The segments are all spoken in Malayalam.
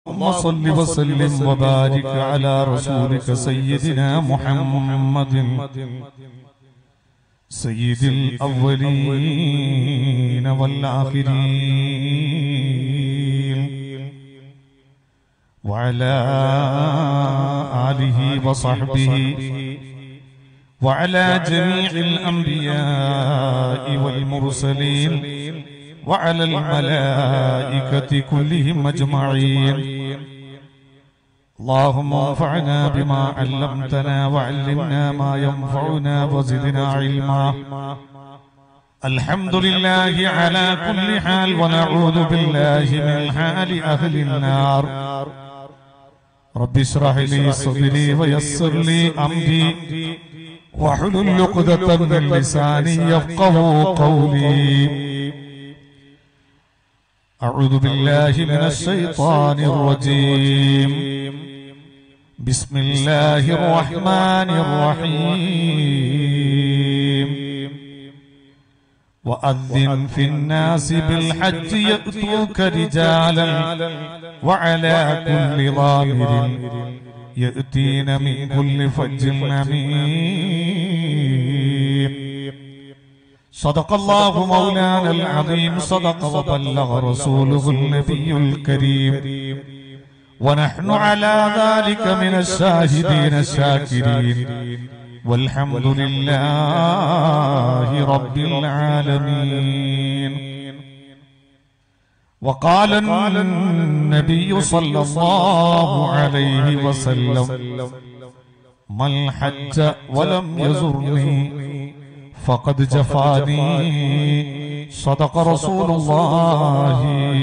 اللهم صل وسلم وبارك على رسولك سيدنا محمد سيد الأولين والآخرين وعلى آله وصحبه وعلى جميع الأنبياء والمرسلين وعلى الملائكة كلهم أجمعين اللهم انفعنا بما علمتنا وعلمنا ما ينفعنا وزدنا علما الحمد لله على كل حال ونعوذ بالله من حال أهل النار رب اشرح لي صدري ويسر لي أمري واحلل عقدة من لساني يفقه قولي أعوذ بالله من الشيطان الرجيم بسم الله الرحمن الرحيم وأذن في الناس بالحج يأتوك رجالا وعلى كل ضامر يأتين من كل فج عميق صدق الله مولانا العظيم صدق وبلغ رسوله النبي الكريم ونحن على ذلك من الشاهدين الشاكرين والحمد لله رب العالمين وقال النبي صلى الله عليه وسلم من حج ولم يزرني فقد جفاني صدق رسول الله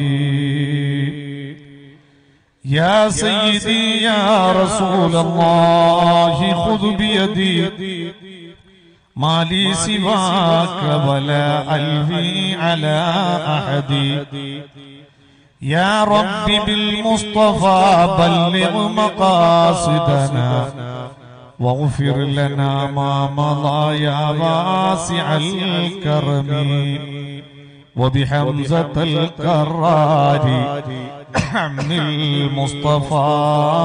يا سيدي يا رسول الله خذ بيدي ما لي سواك ولا ألوي على أحد يا رب بالمصطفى بلغ مقاصدنا واغفر لنا ما مضى يا واسع الكرم وبحمزة الكرار عم المصطفى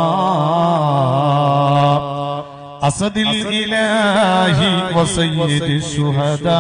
أسد الإله وسيد الشهداء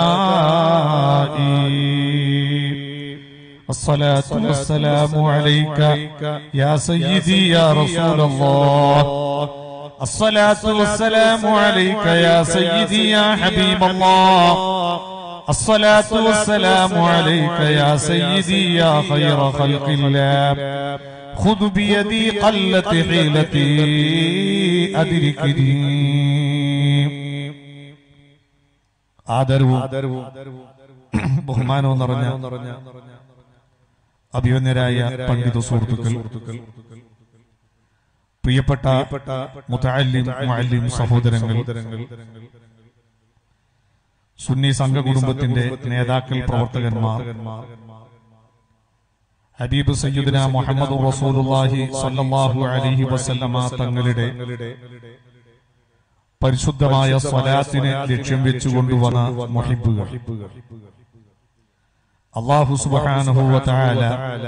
الصلاة والسلام عليك يا سيدي يا رسول الله الصلاة والسلام عليك يا سيدي يا حبيب الله الصلاة والسلام عليك يا سيدي يا خير خلق الله خذ بيدي قلت حيلتي أدركني ആദരവും ബഹുമാനവും നിറഞ്ഞ അഭിമന്യരായ പണ്ഡിത സുഹൃത്തുക്കൾ പ്രിയപ്പെട്ട മുത്തഅല്ലിം മുഅല്ലിം സഹോദരങ്ങൾ സുന്നി സംഘ കുടുംബത്തിന്റെ നേതാക്കൾ പ്രവർത്തകന്മാർ ഹബീബ് സയ്യിദ്ന മുഹമ്മദ് റസൂലുള്ളാഹി സ്വല്ലല്ലാഹു അലൈഹി വസല്ലമ തങ്ങളുടെ പരിശുദ്ധമായ സ്വലാത്തിനെ ലക്ഷ്യം വെച്ചുകൊണ്ടുവന്ന മുഹിബുകൾ അള്ളാഹു സുബ്ഹാനഹു വ തആല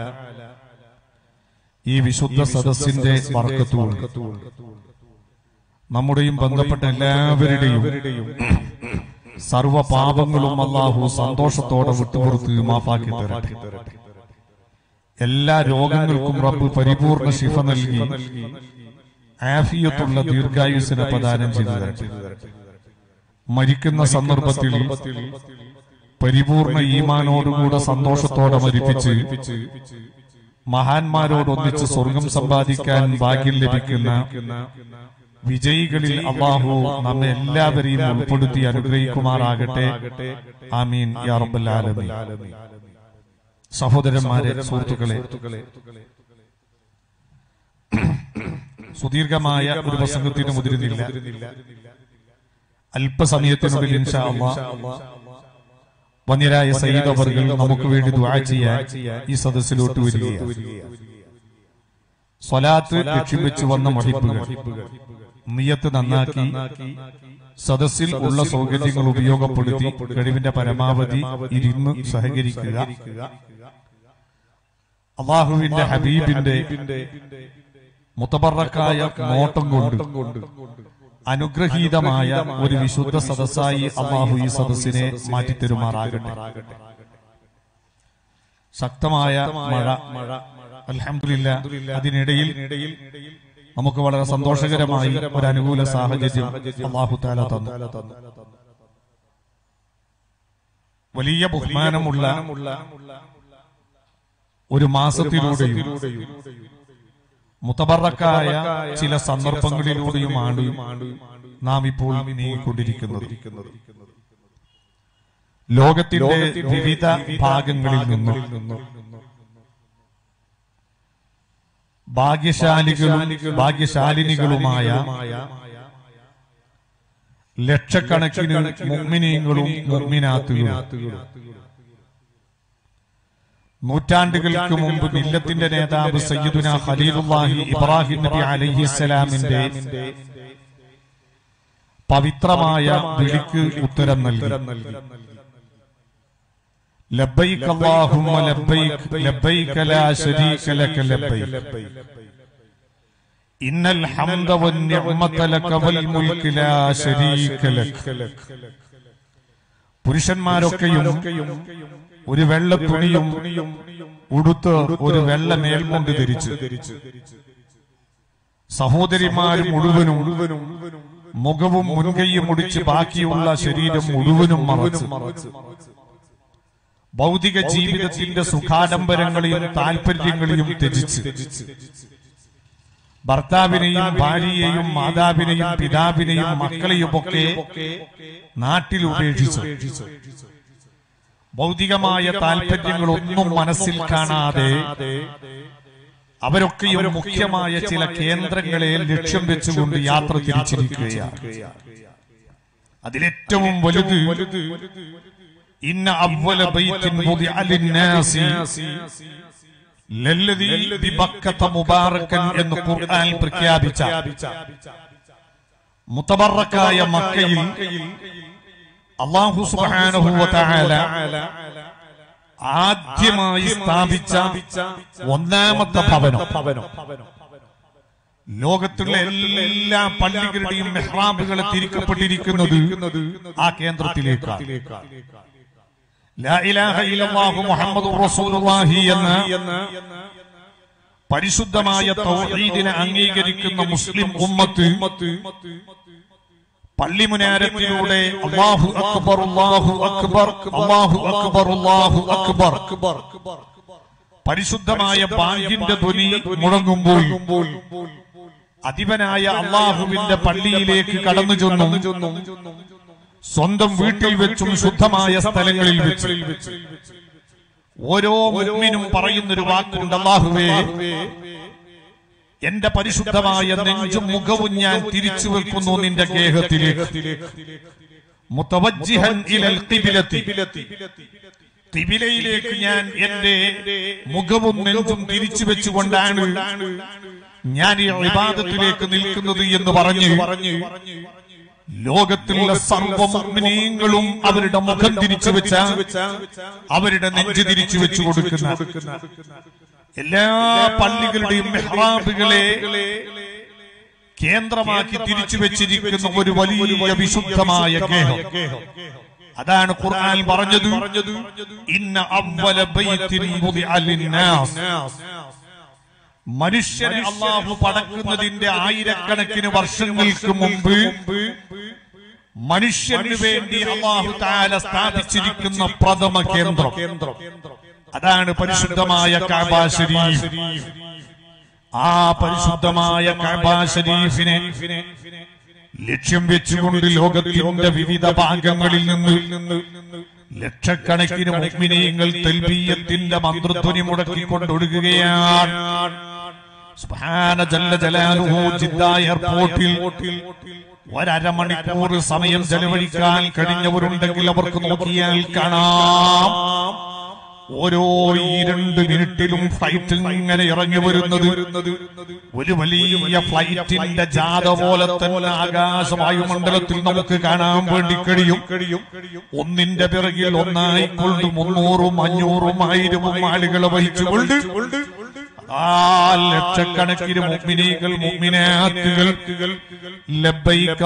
ഈ വിശുദ്ധ സദസ്സിന്റെ വർക്കത്തുകൊണ്ട് നമ്മുടെയും ബന്ധപ്പെട്ട എല്ലാവരുടെയും സർവ പാപങ്ങളും അള്ളാഹു സന്തോഷത്തോടെ വിട്ടുപുറത്ത് മാഫാക്കി തരട്ടെ എല്ലാ രോഗങ്ങൾക്കും റബ്ബ് പരിപൂർണ ശിഫ നൽകി ആഫിയത്തുള്ള ദീർഘായുസിനെ പ്രദാനം ചെയ്തു തരട്ടെ മരിക്കുന്ന സന്ദർഭത്തിൽ പരിപൂർണ ഈമാനോടുകൂടെ സന്തോഷത്തോടെ മരിപ്പിച്ച് മഹാന്മാരോടൊന്നിച്ച് സ്വർഗം സമ്പാദിക്കാൻ ഭാഗ്യം ലഭിക്കുന്ന വിജയികളിൽ അള്ളാഹു നമ്മെ എല്ലാവരെയും ഉൾപ്പെടുത്തി അനുഗ്രഹിക്കുമാറാകട്ടെ ആമീൻ യാ റബ്ബൽ ആലമീൻ സഹോദരന്മാരെ സുഹൃത്തുക്കളെ സുദീർഘമായ ഒരു പ്രസംഗത്തിന് മുതിരുന്നില്ല അല്പസമയത്തിനുള്ളിൽ ഇൻഷാ അള്ളാഹ് വന്യരായ സയ്യിദ് അവർകൾ നമുക്ക് വേണ്ടി ദുആ ചെയ്യാൻ ഈ സദസ്സിലോട്ട് വരികയാണ് സ്വലാത്ത് ലക്ഷ്യം വെച്ച് വന്ന മഹിബുകൾ നിയത്ത് നന്നാക്കി സദസ്സിൽ ഉള്ള സൗകര്യങ്ങൾ ഉപയോഗപ്പെടുത്തി കഴിവിന്റെ പരമാവധി ഇരുന്ന് സഹകരിക്കുക അള്ളാഹുവിന്റെ ഹബീബിന്റെ മുത്തബറക്കായ നോട്ടം കൊണ്ട് അനുഗ്രഹീതമായ ഒരു വിശുദ്ധ സദസ്സായി അള്ളാഹു ഈ സദസ്സിനെ മാറ്റിത്തരുമാറാകട്ടെ ശക്തമായ മഴ അൽഹംദുലില്ല അതിനിടയിൽ നമുക്ക് വളരെ സന്തോഷകരമായി ഒരു അനുകൂല സാഹചര്യം അള്ളാഹു താല തന്നു വലിയ ബഹുമാനമുള്ള ഒരു മാസത്തിലൂടെയും മുത്തബറക്കായ ചില സന്ദർഭങ്ങളിലൂടെയുമാണ് നാം ഇപ്പോൾ നീങ്ങിക്കൊണ്ടിരിക്കുന്നത് ലോകത്തിന്റെ വിവിധ ഭാഗങ്ങളിൽ നിന്നും ഭാഗ്യശാലികളും ഭാഗ്യശാലിനികളുമായ ലക്ഷക്കണക്കിന് മുഗ്മിനീങ്ങളും മുഗ്മിനാത്തുകളും നൂറ്റാണ്ടുകൾക്ക് മുമ്പ് മില്ലത്തിന്റെ നേതാവ് സയ്യിദുന ഖലീലുല്ലാഹി ഇബ്രാഹിം നബി അലൈഹിസ്സലാമിന്റെ പവിത്രമായ വിളിക്ക് ഉത്തരം നൽകി ലബ്ബൈക് അല്ലാഹുമ്മ ലബ്ബൈക് ലബ്ബൈക ലാ ശരീക ലക ലബ്ബൈക് ഇന്നൽ ഹംദ വന്നിഅമത ലക വൽ മുൽക്ക് ലാ ശരീക ലക പുരുഷന്മാരൊക്കെയും ഒരു വെള്ള തുണിയും ഉടുത്ത് ഒരു വെള്ള മേൽമുണ്ട് ധരിച്ചു സഹോദരിമാർ മുഴുവനും മുഖവും മുൻകൈയും മുടിച്ച് ബാക്കിയുള്ള ശരീരം മുഴുവനും മറച്ചു ഭൗതിക ജീവിതത്തിന്റെ സുഖാഡംബരങ്ങളെയും താല്പര്യങ്ങളെയും ത്യജിച്ച് ഭർത്താവിനെയും ഭാര്യയെയും മാതാവിനെയും പിതാവിനെയും മക്കളെയുമൊക്കെ നാട്ടിൽ ഉപേക്ഷിച്ചു ഭൗതികമായ താല്പര്യങ്ങളൊന്നും മനസ്സിൽ കാണാതെ അവരൊക്കെയും മുഖ്യമായ ചില കേന്ദ്രങ്ങളെ ലക്ഷ്യം വെച്ചുകൊണ്ട് യാത്ര തിരിച്ചിരിക്കുകയാണ് അതിലേറ്റവും വലുത് ഇന്ന അവല ബൈത്തിൻ വുദിഅ ലിന്നാസി ലല്ലദീ ബിബക്കത മുബാറക്കൻ എന്ന് ഖുർആൻ പ്രഖ്യാപിച്ച മുത്തബറക്കായ മക്കയിൽ അള്ളാഹു സുബ്ഹാനഹു വ തആല ആദ്യമായി സ്ഥാപിച്ച ഒന്നാമത്തെ ഭവനം ലോകത്തുള്ള എല്ലാ പള്ളികളുടെയും മെഹ്റാബുകളെ തിരിക്കപ്പെട്ടിരിക്കുന്നത് ആ കേന്ദ്രത്തിലേക്കാണ് ലാ ഇലാഹ ഇല്ലല്ലാഹു മുഹമ്മദുർ റസൂലുള്ളാഹി എന്ന പരിശുദ്ധമായ തൗഹീദിനെ അംഗീകരിക്കുന്ന മുസ്ലിം ഉമ്മത്ത് പള്ളിമുനാരത്തിലൂടെ അല്ലാഹു അക്ബർ അല്ലാഹു അക്ബർ അല്ലാഹു അക്ബർ അല്ലാഹു അക്ബർ പരിശുദ്ധമായ ബാങ്കിന്റെ ധ്വനി മുഴങ്ങുമ്പോൾ അധിപനായ അള്ളാഹുവിന്റെ പള്ളിയിലേക്ക് കടന്നു ചെന്നും സ്വന്തം വീട്ടിൽ വെച്ചും ശുദ്ധമായ സ്ഥലങ്ങളിൽ വെച്ച് ഓരോ മുഅ്മിനും പറയുന്നൊരു വാക്കുണ്ട് അള്ളാഹുവേ എന്റെ പരിശുദ്ധമായ നെഞ്ചും മുഖവും ഞാൻ തിരിച്ചു വെക്കുന്നു നിന്റെ ഗേഹത്തിലേക്ക് മുത്തവജ്ജിഹൻ ഇലൽ ഖിബിലത്തി തിബിലയിലേക്ക് ഞാൻ എന്റെ മുഖവും നെഞ്ചും തിരിച്ചു വെച്ചുകൊണ്ടാണ് ഞാൻ ഈ വിവാദത്തിലേക്ക് നിൽക്കുന്നത് എന്ന് പറഞ്ഞു ലോകത്തിലുള്ള സർവമുഗ്നീങ്ങളും അവരുടെ മുഖം തിരിച്ചു വെച്ച അവരുടെ നെഞ്ച് തിരിച്ചു വെച്ചു കൊടുക്കുന്ന എല്ലാ പള്ളികളുടെയും മെഹ്റാബുകളെ കേന്ദ്രമാക്കി തിരിച്ചു വെച്ചിരിക്കുന്ന ഒരു വലിയ വിശുദ്ധമായ ഗേഹം അതാണ് ഖുർആൻ പറഞ്ഞത് ഇന്ന അവ്വല ബൈത്തിൻ വുദിഅ ലിന്നാസ് മനുഷ്യനെ അള്ളാഹു പടക്കുന്നതിന്റെ ആയിരക്കണക്കിന് വർഷങ്ങൾക്ക് മുമ്പ് മനുഷ്യന് വേണ്ടി അള്ളാഹു താല സ്ഥാപിച്ചിരിക്കുന്ന പ്രഥമ കേന്ദ്രം അതാണ് പരിശുദ്ധമായ കാബാ ഷരീഫ് ആ പരിശുദ്ധമായ കാബാ ഷരീഫിനെ ലക്ഷ്യം വെച്ചുകൊണ്ട് ലോകത്തിന്റെ വിവിധ ഭാഗങ്ങളിൽ നിന്ന് ലക്ഷക്കണക്കിന് മുഗ്മിനീയങ്ങൾ തെൽബീയത്തിന്റെ മന്ത്രധ്വനി മുടക്കിക്കൊണ്ടൊഴുകുകയാണ് സുബ്ഹാന ജല്ല ജലാലുഹു ജിദ്ദ എയർപോർട്ടിൽ ഒരമണിക്കൂർ സമയം ചെലവഴിക്കാൻ കഴിഞ്ഞവരുണ്ടെങ്കിൽ അവർക്ക് നോക്കിയാൽ കാണാം ഓരോ ഈ രണ്ട് മിനിറ്റിലും ഫ്ലൈറ്റ് ഇങ്ങനെ ഇറങ്ങി വരുന്നത് ഒരു വലിയ ഫ്ലൈറ്റിന്റെ ജാഥ പോലെ തന്നെ ആകാശ വായുമണ്ഡലത്തിൽ നമുക്ക് കാണാൻ വേണ്ടി കഴിയും ഒന്നിന്റെ പിറകിൽ ഒന്നായിക്കൊണ്ട് മുന്നൂറും അഞ്ഞൂറും ആയിരവും ആളുകളെ വഹിച്ചുകൊണ്ട് ആ ലക്ഷക്കണക്കിന് മുഗ്മിനീകൾ മുഗ്മിനാത്തുകൾ ലബ്ബൈക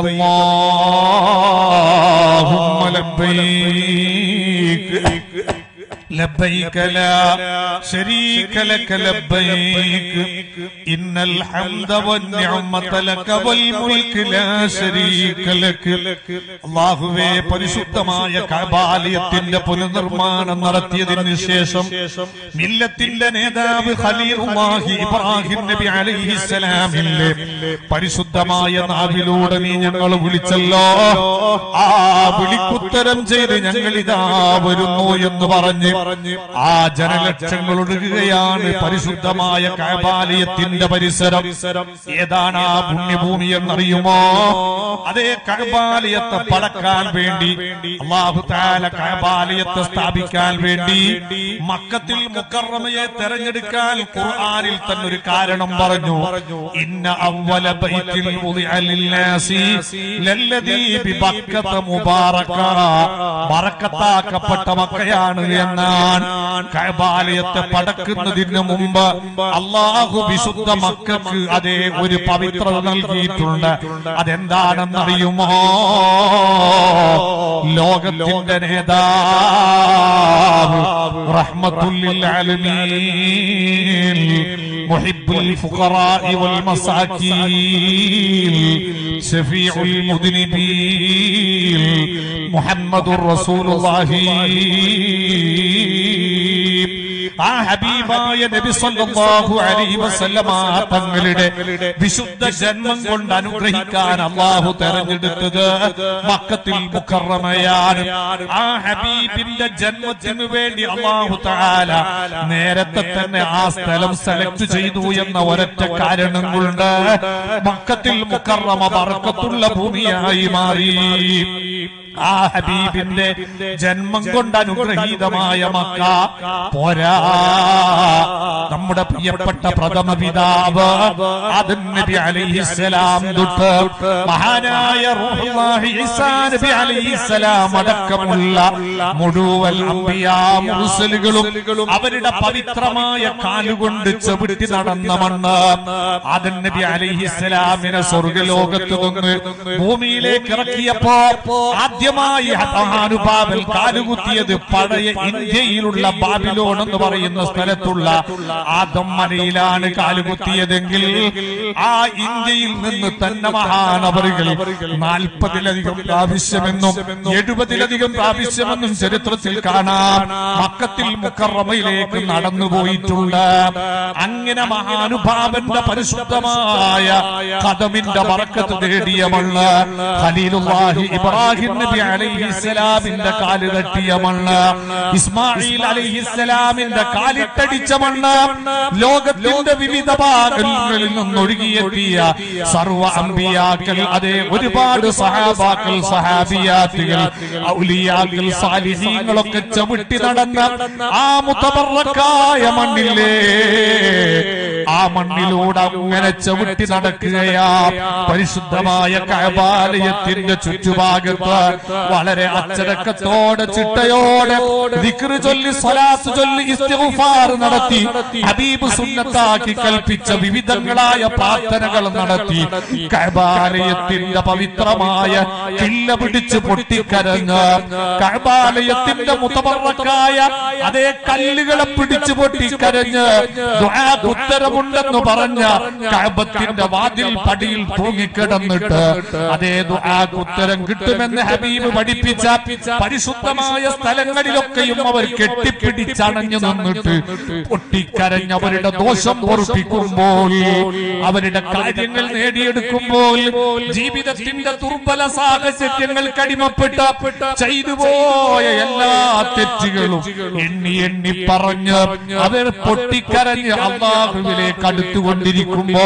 അല്ലാഹുമ്മ ലബ്ബൈക لبيك لا شريك لك لبيك إن الحمد والنعمة لك والملك لا شريك لك അള്ളാഹുവേ പരിശുദ്ധമായ കബാലയത്തിന്റെ പുനർനിർമ്മാണം നടത്തിയതിനു ശേഷം മില്ലത്തിന്റെ നേതാവ് ഖലീലുല്ലാഹി ഇബ്രാഹിം നബി അലൈഹിസ്സലാമിന്റെ പരിശുദ്ധമായ നാവിലൂടെ നീ ഞങ്ങൾ വിളിച്ചല്ലോ ആ വിളിക്കുത്തരം ചെയ്ത് ഞങ്ങൾ ഇതാ വരുന്നു എന്ന് പറഞ്ഞ് ആ ജനലക്ഷങ്ങൾ ഒഴുകുകയാണ് പരിശുദ്ധമായ കഴബാലയത്തിന്റെ പരിസരം ഏതാണ് ആ പുണ്യഭൂമി എന്നറിയുമോ അതേ കഴബാലയത്തെ പടക്കാൻ വേണ്ടി അള്ളാഹു താല കഴബാലയത്തെ സ്ഥാപിക്കാൻ വേണ്ടി മക്കത്തിൽ മുക്കറമയെ തെരഞ്ഞെടുക്കാൻ ഖുർആനിൽ തന്നെ ഒരു കാരണം പറഞ്ഞു ഇന്ന അവല ബൈത്തിൽ വുദിഅ ലിന്നാസി ലല്ലദീ ബിബക്കത മുബാറക ബറക്കത്താക്കപ്പെട്ട മക്കയാണ് എന്നാണ് കഅബാലയത്തെ പടക്കുന്നതിന് മുമ്പ് അള്ളാഹു വിശുദ്ധ മക്കൾക്ക് അതേ ഒരു പവിത്രത നൽകിയിട്ടുണ്ട് അതെന്താണെന്നറിയുമോ ലോകത്തിന്റെ നേതാവ് റഹ്മത്തുല്ലിൽ ആലമീൻ മുഹിബ്ബുൽ ഫുഖറാഇ വൽ മസാകീൻ ശഫീഉൽ മുദ്നിബീൻ മുഹമ്മദുർ റസൂലുള്ളാഹി ആ ഹബീബായ നബി സല്ലല്ലാഹു അലൈഹി വസല്ലമ തങ്ങളുടെ വിശുദ്ധ ജന്മം കൊണ്ട് അനുഗ്രഹിക്കാൻ അള്ളാഹു തെരഞ്ഞെടുത്തത് മക്കത്തിൽ മുക്കറമയാണ് ആ ഹബീബിന്റെ ജന്മത്തിനു വേണ്ടി അള്ളാഹു തആല നേരത്തെ തന്നെ ആ സ്ഥലം സെലക്ട് ചെയ്തു എന്ന ഒരൊറ്റ കാരണം കൊണ്ട് മക്കത്തിൽ മുക്കറമ ബർക്കത്തുള്ള ഭൂമിയായി മാറി ആ ഹബീബിന്റെ ജന്മം കൊണ്ട് അനുഗ്രഹീതമായ മക്ക പോരാ നമ്മുടെ പ്രിയപ്പെട്ട പ്രഥമ പിതാവ് ആദം നബി അലൈഹിസ്സലാം തൊട്ട് മഹാനായ റൂഹുല്ലാഹി ഈസാ നബി അലൈഹിസ്സലാം അടക്കമുള്ള മുഴുവൻ അമ്പിയാ മുർസലുകളും അവരുടെ പവിത്രമായ കാലുകൊണ്ട് ചവിട്ടി നടന്ന മണ്ണ് ആദം നബി അലൈഹിസ്സലാമിനെ സ്വർഗലോകത്ത് നിന്ന് ഭൂമിയിലേക്ക് ഇറക്കിയപ്പോ ആദ്യമായി മഹാനുഭാവൻ കാലുകുത്തിയത് പഴയ ഇന്ത്യയിലുള്ള ബാബിലോൺ എന്ന് പറയുന്ന സ്ഥലത്തുള്ള ആദം മലയിലാണ് കാലുകുത്തിയതെങ്കിൽ ആ ഇന്ത്യയിൽ നിന്ന് തന്നെ മഹാനവറുകൾ നാൽപ്പതിലധികം പ്രാവശ്യമെന്നും എഴുപതിലധികം പ്രാവശ്യമെന്നും ചരിത്രത്തിൽ കാണാം മക്കത്തിൽ മുക്കറമയിലേക്ക് നടന്നുപോയിട്ടുണ്ട് അങ്ങനെ മഹാനുഭാവന്റെ പരിശുദ്ധമായ കഥമിന്റെ വറക്കത്ത് തേടിയ മണ്ണ് ഖലീലുല്ലാഹി ഇബ്രാഹിം നബി അലൈഹിസ്സലാമിന്റെ കാല് തട്ടിയ മണ്ണ് ഇസ്മായിൽ അലൈഹിസ്സലാമിന്റെ കാലിട്ടടിച്ച മണ്ണ് ലോകത്തിന്റെ വിവിധ ഭാഗങ്ങളിൽ നിന്നൊഴുകിയെത്തിയ സർവ അമ്പിയാക്കൾ അതേ ഒരുപാട് സഹാബാക്കൾ സഹാബിയാത്തുകൾ ഔലിയാക്കൾ സാലിഹീങ്ങളൊക്കെ ചവിട്ടി നടന്ന ആ മുത്തബറക്കായ മണ്ണില്ലേ ആ മണ്ണിലൂടെ അങ്ങനെ ചവിട്ടി നടക്കുകയാ പരിശുദ്ധമായ കഴബാലയത്തിന്റെ ചുറ്റുഭാഗത്ത് വളരെ അച്ചടക്കത്തോടെ ചിട്ടയോടെ ദിക്റ് ചൊല്ലി സ്വലാത്ത് ചൊല്ലി ഇസ്തിഗ്ഫാർ നടത്തി ഹബീബ് സുന്നത്താക്കി കൽപ്പിച്ച വിവിധങ്ങളായ പ്രാർത്ഥനകൾ നടത്തി കഴബാലയത്തിന്റെ പവിത്രമായ കില്ല പിടിച്ച് പൊട്ടിക്കരഞ്ഞ് കഴബാലയത്തിന്റെ മുതമറക്കായ അതേ കല്ലുകളെ പിടിച്ചു പൊട്ടിക്കരഞ്ഞ് ദുആക്ക് ഉത്തരമുണ്ടെന്ന് പറഞ്ഞ കഅബത്തിന്റെ വാതിൽ പടിയിൽ തൂങ്ങിക്കിടന്നിട്ട് അതേ ദുആക്ക് ഉത്തരം കിട്ടുമെന്ന് ഹബീബ് പഠിപ്പിച്ച പരിശുദ്ധമായ സ്ഥലങ്ങളിലൊക്കെയും അവർ കെട്ടിപ്പിടിച്ചണഞ്ഞു നിന്നിട്ട് പൊട്ടിക്കരഞ്ഞവരുടെ ദോഷം പൊറുപ്പിക്കുമ്പോൾ അവരുടെ കാര്യങ്ങൾ നേടിയെടുക്കുമ്പോൾ ജീവിതത്തിന്റെ ദുർബല സാഹചര്യങ്ങൾ കടിമപ്പെട്ട ചെയ്തു പോയ എല്ലാ തെറ്റുകളും എണ്ണി എണ്ണി പറഞ്ഞ് അവർ പൊട്ടിക്കരഞ്ഞ് അള്ളാഹുവിൽ യാത്രയിലേക്ക് അടുത്തുകൊണ്ടിരിക്കുമ്പോ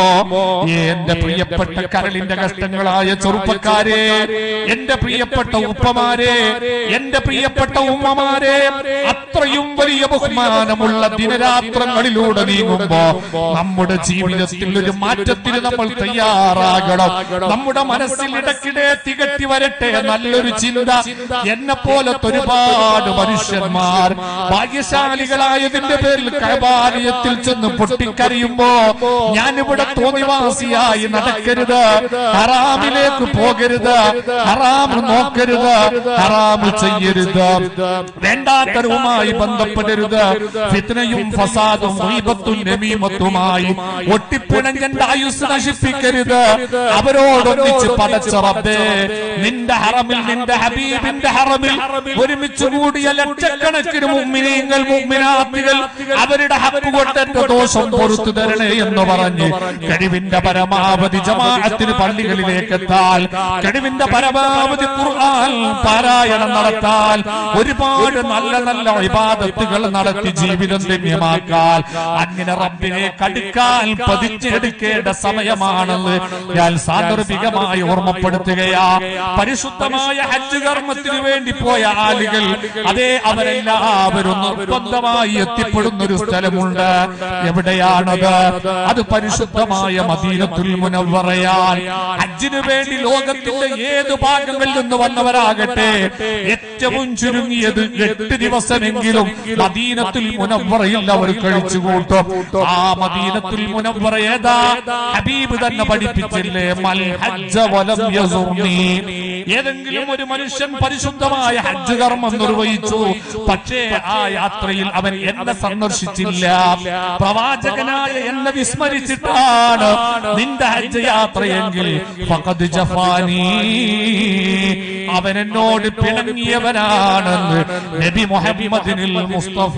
എന്റെ പ്രിയപ്പെട്ട കരളിന്റെ കഷ്ടങ്ങളായ ചെറുപ്പക്കാരെ എന്റെ പ്രിയപ്പെട്ട ഉപ്പമാരെ എന്റെ പ്രിയപ്പെട്ട ഉമ്മമാരെ അത്രയും വലിയ ബഹുമാനമുള്ള ദിനരാത്രങ്ങളിലൂടെ നീങ്ങുമ്പോ നമ്മുടെ ജീവിതത്തിൽ ഒരു മാറ്റത്തിന് നമ്മൾ തയ്യാറാകണം നമ്മുടെ മനസ്സിൽ ഇടയ്ക്കിടെ തികട്ടി വരട്ടെ നല്ലൊരു ചിന്ത എന്നെ പോലത്തെ ഒരുപാട് മനുഷ്യന്മാർ ഭാഗ്യശാലികളായതിന്റെ പേരിൽ കൈബാലയത്തിൽ ചെന്ന് പൊട്ടിക്കരയുമ്പോ ഞാനിവിടെ തോന്നിവാസിയായി നടക്കരുത് ഹറാമിലേക്ക് പോകരുത് ഹറാം നോക്കരുത് ഹറാം ചെയ്യരുത് വേണ്ടാത്തരവുമായി ബന്ധപ്പെടരുത് ഫിത്നയും ഫസാദും ഗീബത്തും നമീമത്തുമായി ഒട്ടിപ്പിണഞ്ഞന്റെ ആയുസ് നശിപ്പിക്കരുത് അവരോടൊന്നിച്ച് പടച്ച റബ്ബേ നിന്റെ ഹറമിൽ നിന്റെ ഹബീബിന്റെ ഹറമിൽ ഒരുമിച്ച് കൂടിയ ലക്ഷക്കണക്കിന് മുമ്മിനീങ്ങൾ മുമ്മിനാത്തികൾ അവരുടെ ഹക്ക് കൊണ്ടെന്റെ ദോഷം പൊറത്തു തരണേ എന്ന് പറഞ്ഞ് കഴിവിന്റെ പരമാവധി ജമാഅത്തിന് പള്ളികളിലേക്ക് എത്താൽ കഴിവിന്റെ പരമാവധി ഖുർആൻ പാരായണം നടത്താൽ ഒരുപാട് നല്ല നല്ല ഇബാദത്തുകൾ നടത്തി ജീവിതം ധന്യമാക്കാൻ അങ്ങനെ റബ്ബിനെ കടുക്കാൻ പതിച്ചെടുക്കേണ്ട സമയമാണെന്ന് ഞാൻ സാന്ദർഭികമായി ഓർമ്മപ്പെടുത്തുകയാ പരിശുദ്ധമായ ഹജ്ജ് കർമ്മത്തിന് വേണ്ടി പോയ ആളുകൾ അതേ അവരെല്ലാവരും നിർബന്ധമായി എത്തിപ്പെടുന്ന ഒരു സ്ഥലമുണ്ട് എവിടെയാണത് അത് പരിശുദ്ധമായ മദീനത്തുൽ മുനവ്വറയാൽ ഹജ്ജിന് വേണ്ടി ലോകത്തിന്റെ ഏത് ഭാഗങ്ങളിൽ നിന്ന് വന്നവരാകട്ടെ ഏറ്റവും ചുരുങ്ങിയത് എട്ട് ദിവസമെങ്കിലും മദീനത്തുൽ മുനവ്വറയിൽ അവർ കഴിച്ചു കൂട്ടും ആ മദീനത്തുൽ മുനവ്വറ ഏതാ ഹബീബ് തന്നെ പഠിപ്പിച്ചില്ലേ മൽ ഹജ്ജ വലം യസുർനി ഏതെങ്കിലും ഒരു മനുഷ്യൻ പരിശുദ്ധമായ ഹജ്ജ് കർമ്മം നിർവഹിച്ചു പക്ഷേ ആ യാത്രയിൽ അവൻ എന്നെ സന്ദർശിച്ചില്ല പ്രവാചകനായ എന്നെ വിസ്മരിച്ചിട്ടാണ് നിന്റെ ഹജ്ജ് യാത്രയെങ്കിൽ ഫഖദ് ജഫാനി അവൻ എന്നോട് പിണങ്ങിയവനാണെന്ന് നബി മുഹമ്മദിനിൽ മുസ്തഫ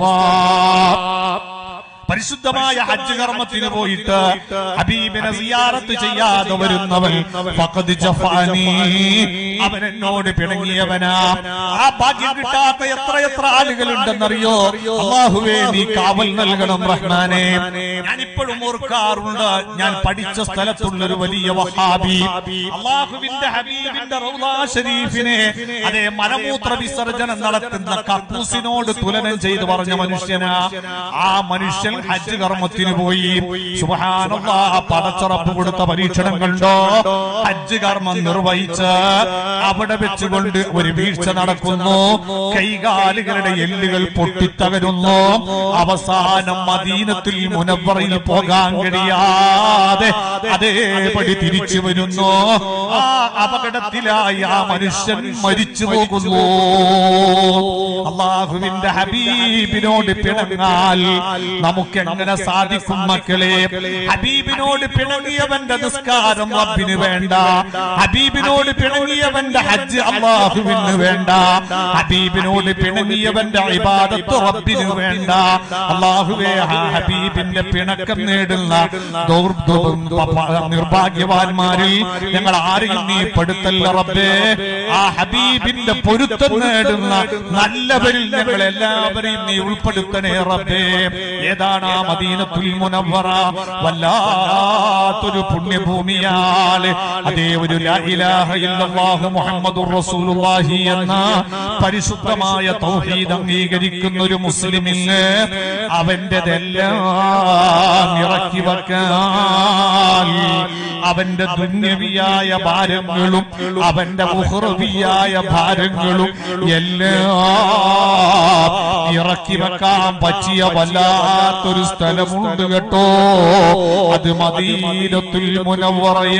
പരിശുദ്ധമായ ഹജ്ജ് കർമ്മത്തിന് പോയിട്ട് ഹബീബിനെ സിയാറത്ത് ചെയ്യാതെ വരുന്നവൻ ഫഖദ് ജഫാനി അവൻ എന്നോട് പിണങ്ങിയവനാ ആ ഭാഗ്യം കിട്ടാത്ത എത്ര എത്ര ആളുകളുണ്ടെന്നറിയോ അള്ളാഹുവേ നീ കാവൽ നൽകണം റഹ്മാനെ ഞാൻ ഇപ്പോഴും ഓർക്കാറുണ്ട് ഞാൻ പഠിച്ച സ്ഥലത്തുള്ള ഒരു വലിയ വഹാബി അള്ളാഹുവിന്റെ ഹബീബിന്റെ റൗളാ ഷരീഫിനെ അതേ മലമൂത്ര വിസർജനം നടത്തുന്ന കക്കൂസിനോട് തുലനം ചെയ്ത് പറഞ്ഞ മനുഷ്യനാ ആ മനുഷ്യൻ ഹജ്ജ് കർമ്മത്തിന് പോയി സുബഹാനല്ലാ പടച്ചറപ്പ് കൊടുത്ത പരീക്ഷണം കണ്ടോ ഹജ്ജ് കർമ്മം നിർവഹിച്ച് അവിടെ വെച്ചുകൊണ്ട് ഒരു വീഴ്ച നടക്കുന്നു കൈകാലുകളുടെ എല്ലുകൾ പൊട്ടിത്തകരുന്നു അവസാനം മദീനത്തിൽ മുനവറയിൽ പോകാൻ കഴിയാതെ അതേപടി തിരിച്ചു വരുന്നു ആ അപകടത്തിലായി ആ മനുഷ്യൻ മരിച്ചു പോകുന്നു അള്ളാഹുവിന്റെ ഹബീബിനോട് പിണങ്ങാൽ നമുക്ക് എങ്ങനെ സാധിക്കും മക്കളെ ഹബീബിനോട് പിണങ്ങിയവന്റെ നിസ്കാരം റബ്ബിന് വേണ്ട ഹബീബിനോട് പിണങ്ങിയവന്റെ ഹജ്ജ് അള്ളാഹുവിന് വേണ്ട ഹബീബിനോട് പിണങ്ങിയവന്റെ ഇബാദത്ത് റബ്ബിന് വേണ്ട അള്ളാഹുവേ ആ ഹബീബിന്റെ പിണക്കം നേടുന്ന ദൗർ- ദൗ- പ- പ- നിർഭാഗ്യവാന്മാരിൽ ഞങ്ങൾ ആരെയും നീ പെടുത്തല്ല റബ്ബേ ആ ഹബീബിന്റെ പൊരുത്തം നേടുന്ന നല്ലവരിൽ ഞങ്ങൾ എല്ലാവരെയും നീ ഉൾപ്പെടുത്തണേ റബ്ബേ ഏതാണ് ആ മദീനത്തുൽ മുനവ്വറ വല്ലാത്തൊരു പുണ്യഭൂമിയാണ് അതേ ഒരു ലാ ഇലാഹ ഇല്ലല്ലാഹു മുഹമ്മദുർ റസൂലുള്ളാഹി എന്ന പരിശുദ്ധമായ തൗഹീദ് അംഗീകരിക്കുന്ന ഒരു മുസ്ലിമിന് അവന്റെതെല്ലാം ഇറക്കി വെക്കാൻ അവന്റെ ദുന്യവിയായ ഭാരങ്ങളും അവന്റെ ഉഹ്റവിയായ ഭാരങ്ങളും എല്ലാം ഇറക്കി വെക്കാൻ പറ്റിയ വല്ലാത്തൊരു സ്ഥലമുണ്ട് കേട്ടോ അത് മദീനത്തുൽ മുനവ്വറയ